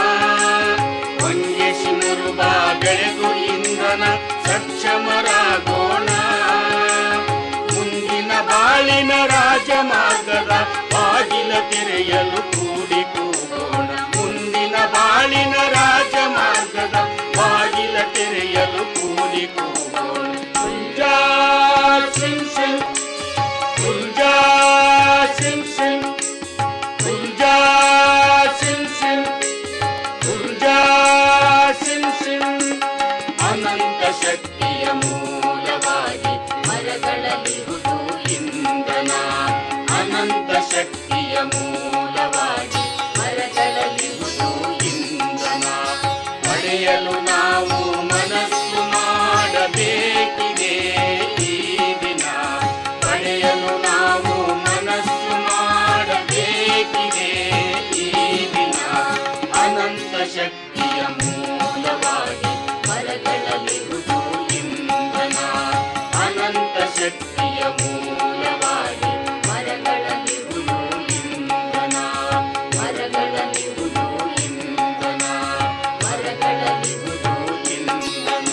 ಪಂಗೆ ಶಿಮರುಭ ಬೆಳೆದು ಇಂದ್ರನ ಸಕ್ಷಮರಾಗೋಣ ಮುಂದಿನ ಬಾಳಿನ ರಾಜಮಾರ್ಗದ ಬಾಗಿಲ ತೆರೆಯಲು ಕೂಡಿ ಕೂಗೋಣ ಮುಂದಿನ ಬಾಳಿನ ರಾಜಮಾರ್ಗದ ಬಾಗಿಲ ತೆರೆಯಲು ಕೂಡಿ ಕೂಗೋಣ ಕುಂಜಾ ಸಿಂಗ್ ಸಿಂಗ್ ಕುಂಜಾ ಸಿಂಗ್ ಸಿಂಗ್ ಕುಂಜಾ ಸಿಂಗ್ ಸಿಂಗ್ ಕುಂಜಾ ಸಿಂಗ್ ಸಿಂಗ್ ಅನಂತ ಶಕ್ತಿಯ ಮೂಲವಾಗಿ ಮರಗಳಲ್ಲಿರುವುದು ಇಂಧನ ಅನಂತ ಶಕ್ತಿಯ ಮೂಲವಾಗಿ ಮರಗಳಲ್ಲಿರುವುದು ಇಂಧನ ಪಡೆಯಲು ನಾವು ಮನಸ್ಸು ಮಾಡಬೇಕಿದೆ ಈ ದಿನ ಪಡೆಯಲು ನಾವು ಮನಸ್ಸು ಮಾಡಬೇಕಿದೆ ಈ ದಿನ ಅನಂತ ಶಕ್ತಿಯ ಮೂಲವಾಗಿ ಮರಗಳಲ್ಲಿರುವುದು ಇಂಧನ ಅನಂತ ಶಕ್ತಿಯ ಮೂಲವಾಗಿ ಮರಗಳಲ್ಲಿರುವುದು ಇಂಧನ ಮರಗಳಲ್ಲಿರುವುದು ಇಂಧನ ಮರಗಳಲ್ಲಿರುವುದು ಇಂಧನ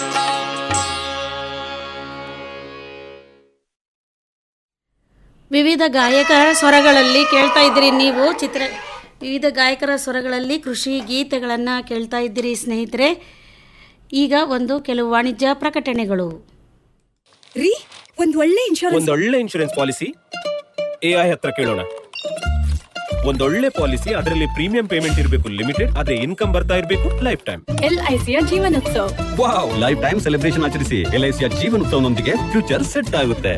ವಿವಿಧ ಗಾಯಕರ ಸ್ವರಗಳಲ್ಲಿ ಕೇಳ್ತಾ ಇದ್ದೀರಿ ನೀವು ಚಿತ್ರ ವಿವಿಧ ಗಾಯಕರ ಸ್ವರಗಳಲ್ಲಿ ಕೃಷಿ ಗೀತೆಗಳನ್ನು ಕೇಳ್ತಾ ಇದ್ದೀರಿ ಸ್ನೇಹಿತರೆ ಈಗ ಒಂದು ಕೆಲವು ವಾಣಿಜ್ಯ ಪ್ರಕಟಣೆಗಳು ರೀ ಒಂದ್ ಒಳ್ಳೆ ಇನ್ಶೂರೆನ್ಸ್ ಒಂದೊಳ್ಳೆ ಇನ್ಶೂರೆನ್ಸ್ ಪಾಲಿಸಿ ಎ ಐ ಹತ್ರ ಕೇಳೋಣ ಒಂದೊಳ್ಳೆ ಪಾಲಿಸಿ ಅದರಲ್ಲಿ ಪ್ರೀಮಿಯಂ ಪೇಮೆಂಟ್ ಇರಬೇಕು ಲಿಮಿಟೆಡ್ ಅದೇ ಇನ್ಕಮ್ ಬರ್ತಾ ಇರಬೇಕು ಲೈಫ್ ಟೈಮ್ ಎಲ್ ಐ ಸಿಯ ಜೀವನೋತ್ಸವ ವಾವ್ ಲೈಫ್ ಟೈಮ್ ಸೆಲೆಬ್ರೇಷನ್ ಆಚರಿಸಿ ಎಲ್ ಐ ಸಿಯ ಜೀವನೋತ್ಸವನೊಂದಿಗೆ ಫ್ಯೂಚರ್ ಸೆಟ್ ಆಗುತ್ತೆ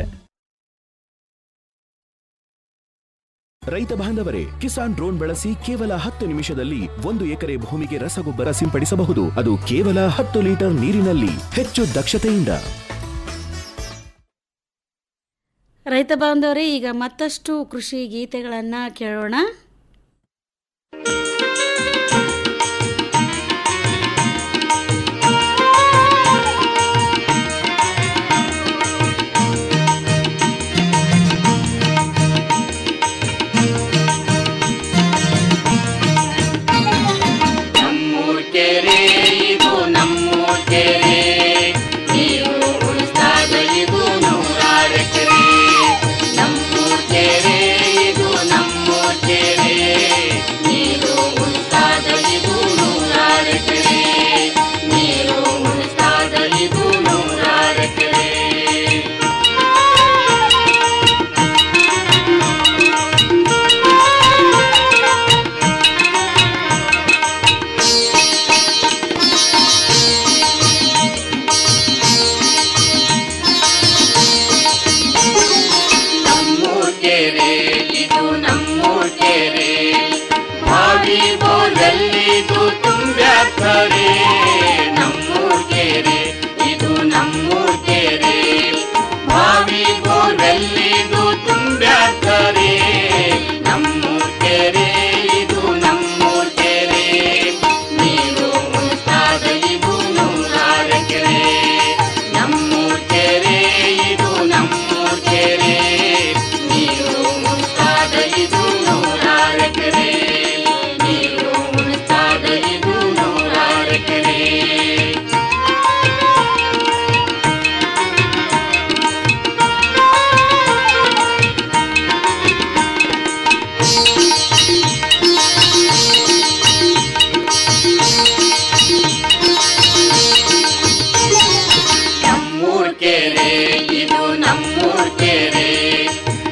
ರೈತ ಬಾಂಧವರೇ ಕಿಸಾನ್ ಡ್ರೋನ್ ಬಳಸಿ ಕೇವಲ ಹತ್ತು ನಿಮಿಷದಲ್ಲಿ ಒಂದು ಎಕರೆ ಭೂಮಿಗೆ ರಸಗೊಬ್ಬರ ಸಿಂಪಡಿಸಬಹುದು ಅದು ಕೇವಲ ಹತ್ತು ಲೀಟರ್ ನೀರಿನಲ್ಲಿ ಹೆಚ್ಚು ದಕ್ಷತೆಯಿಂದ ರೈತ ಬಾಂಧವರೇ ಈಗ ಮತ್ತಷ್ಟು ಕೃಷಿ ಗೀತೆಗಳನ್ನು ಕೇಳೋಣ ನಮ್ಮೂರ್ ಕೆರೆ ಇದು ನಮ್ಮೂರ್ ಕೆರೆ ನೀರು ಉಳಿಸ್ದಾಗ ಇದು ನೂರಾರು ಎಕರೆ ನಮ್ಮೂರ್ ಕೆರೆ ಇದು ನಮ್ಮೂರ್ ಕೆರೆ ನೀರು ಉಳಿಸ್ದಾಗ ಇದು ನೂರಾರು ಎಕರೆ ನೀರು ಉಳಿಸ್ದಾಗ ಇದು ನೂರಾರು ಎಕರೆ ನಮ್ಮೂರ್ ಕೆರೆ ಇದು ನಮ್ಮೂರ್ ಕೆರೆ ಬಾವಿ ಬೋಲಲ್ಲಿದು ತುಂಬ್ಯಾಕರೆ ನಮ್ಮೂರ್ ಕೆರೆ ಇದು ನಮ್ಮೂರ್ ಕೆರೆ ಬಾವಿ ಬೋಲಲ್ಲಿದು ತುಂಬ್ಯಾಕರೆ ನಮ್ಮೂರ್ ಕೆರೆ ಇದು ನಮ್ಮೂರ್ ಕೆರೆ ನೀರು ಉಳಿಸ್ದಾಗ ಇದು ನೂರಾರು ಎಕರೆ ನಮ್ಮೂರ್ ಕೆರೆ ಇದು ನಮ್ಮೂರ್ ಕೆರೆ ನೀರು ಉಳಿಸ್ದಾಗ ಇದು ನೂರಾರು ಎಕರೆ ನೀರು ಉಳಿಸ್ದಾಗ ಇದು ನೂರಾರು ಎಕರೆ ನಮ್ಮೂರ್ ಕೆರೆ ಇದು ನಮ್ಮೂರ್ ಕೆರೆ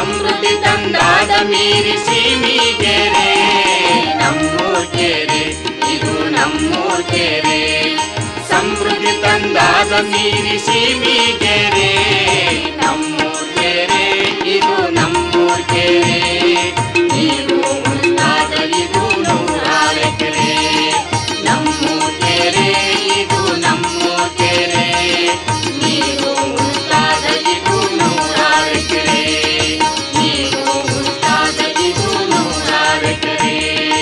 ಸಮೃದ್ಧಿ ತಂದಾದ ಮೀರಿ ಸೀಮಿಗೆರೆ ನಮ್ಮೂರ್ ಕೆರೆ ಇದು ನಮ್ಮೂರ್ ಕೆರೆ ಸಮೃದ್ಧಿ ತಂದಾದ ಮೀರಿ ಸೀಮಿಗೆರೆ ನಮ್ಮೂರ್ ಕೆರೆ ಇದು ನಮ್ಮೂರ್ ಕೆರೆ ನೀರು ಉಳಿದಾದ ಇದು ನೂರಾರು ಕೆರೆ ನಮ್ಮೂರ್ ಕೆರೆ ಇದು ನಮ್ಮೂರ್ ಕೆರೆ ನೀರು ಉಳಿದಾದ ಇದು ನೂರಾರು ಕೆರೆ ನೀರು ಉಳಿದಾದ ಇದು ನೂರಾರು ಕೆರೆ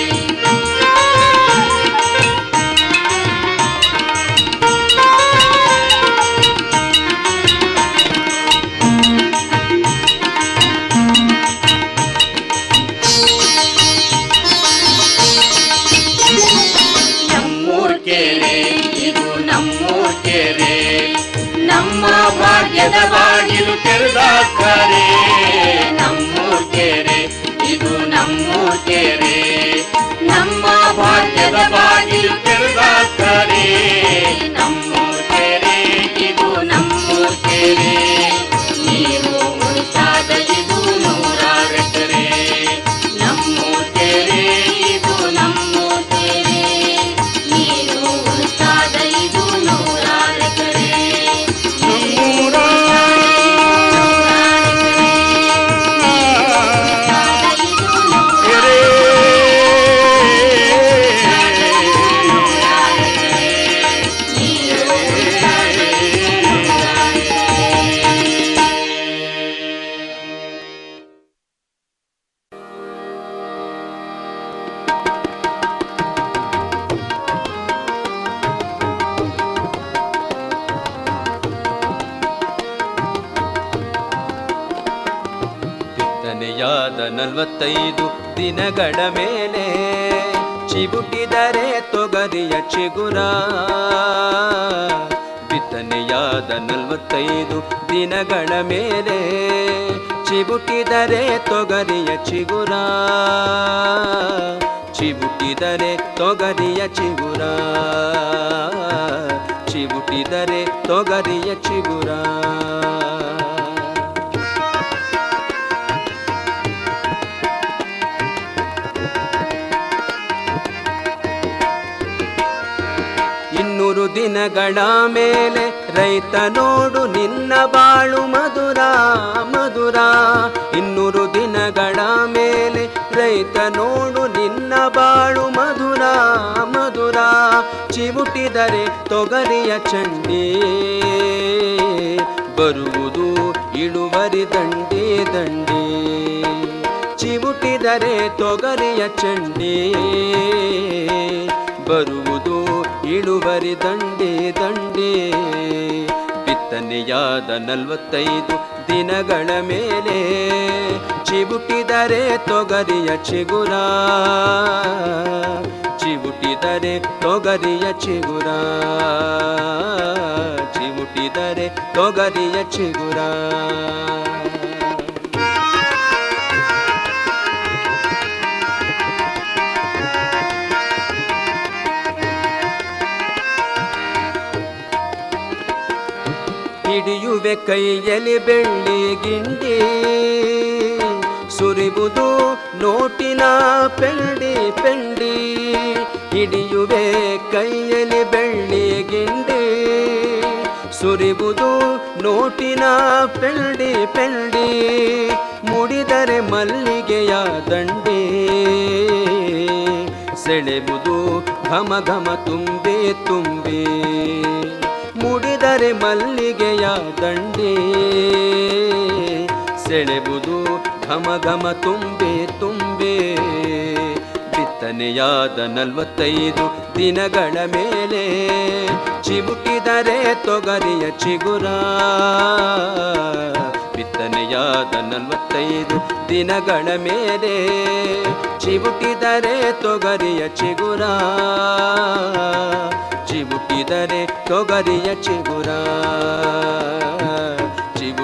ನಮ್ಮೂರ್ ಕೆರೆ ಇದು ನಮ್ಮೂರ್ ಕೆರೆ ನಮ್ಮ ಭಾಗ್ಯದ ಬಾಗಿಲು ತೆರೆದಾಕರೆ ನಮ್ಮೂರ್ ಕೆರೆ ಇದು ನಮ್ಮೂರ್ ಕೆರೆ ನಮ್ಮ ಭಾಗ್ಯದ ಬಾಗಿಲು ತೆರೆದಾಕರೆ ನಮ್ಮೂರ್ ಕೆರೆ ಇದು ನಮ್ಮೂರ್ ಕೆರೆ ನೀರು ಉಳಿತಾದ ಇದು ನೂರಾರು ಎಕರೆ ನಮ್ಮೂರ್ ಕೆರೆ ಇದು ನಮ್ಮೂರ್ ಕೆರೆ ನೀರು ಉಳಿತಾದ ಇದು ನೂರಾರು ಎಕರೆ ಬಿತ್ತನೆಯಾದ ನಲವತ್ತೈದು ದಿನಗಳ ಮೇಲೆ ಚಿಬುಟಿದರೆ ತೊಗರಿಯ ಚಿಗುರ ಬಿತ್ತನೆಯಾದ ನಲವತ್ತೈದು ದಿನಗಳ ಮೇಲೆ ಚಿಬುಟಿದರೆ ತೊಗರಿಯ ಚಿಗುರ ಚಿಬುಟಿದರೆ ತೊಗರಿಯ ಚಿಗುರ ಚಿಬುಟಿದರೆ ತೊಗರಿಯ ಚಿಗುರ ಇನ್ನೂರು ದಿನಗಳ ಮೇಲೆ ರೈತ ನೋಡು ನಿನ್ನ ಬಾಳು ಮಧುರ ಮಧುರ ಇನ್ನೂರು ದಿನಗಳ ಮೇಲೆ ರೈತ ನೋಡು ನಿನ್ನ ಬಾಳು ಮಧುರ ಮಧುರ ಚಿವುಟಿದರೆ ತೊಗರಿಯ ಚಂಡಿ ಬರುವುದು ಇಳುವರಿ ದಂಡಿ ದಂಡಿ ಚಿವುಟಿದರೆ ತೊಗರಿಯ ಚಂಡಿ ಬರುವುದು ಇಳುವರಿ ದಂಡೆ ದಂಡೆ ಬಿತ್ತನೆಯಾದ ನಲವತ್ತೈದು ದಿನಗಳ ಮೇಲೆ ಚಿಬುಟಿದರೆ ತೊಗರಿಯ ಚಿಗುರ ಚಿಬುಟಿದರೆ ತೊಗರಿಯ ಚಿಗುರ ಚಿಬುಟಿದರೆ ತೊಗರಿಯ ಚಿಗುರ ಹಿಡಿಯುವೆ ಕೈಯಲ್ಲಿ ಬೆಳ್ಳಿ ಗಿಂಡಿ ಸುರಿಬುದು ನೋಟಿನ ಪೆಂಡಿ ಪೆಂಡಿ ಹಿಡಿಯುವೆ ಕೈಯಲ್ಲಿ ಬೆಳ್ಳಿ ಗಿಂಡಿ ಸುರಿಬುದು ನೋಟಿನ ಪೆಂಡಿ ಪೆಂಡಿ ಮುಡಿದರೆ ಮಲ್ಲಿಗೆಯ ದಂಡೆ ಸೆಳೆಬುದು ಘಮ ಘಮ ತುಂಬೆ ತುಂಬೆ ಮುಡಿದರೆ ಮಲ್ಲಿಗೆಯ ದಂಡೆ ಸೆಳೆಬುದು ಘಮ ಘಮ ತುಂಬೆ ತುಂಬೆ ಬಿತ್ತನೆಯಾದ ನಲವತ್ತೈದು ದಿನಗಳ ಮೇಲೆ ಚಿಬುಟಿದರೆ ತೊಗರಿಯ ಚಿಗುರ ಬಿತ್ತನೆಯಾದ ನಲವತ್ತೈದು ದಿನಗಳ ಮೇಲೆ ಚಿಬುಟಿದರೆ ತೊಗರಿಯ ಚಿಗುರ ಚಿಬುಟಿದರೆ ತೊಗರಿಯ ಚಿಗುರ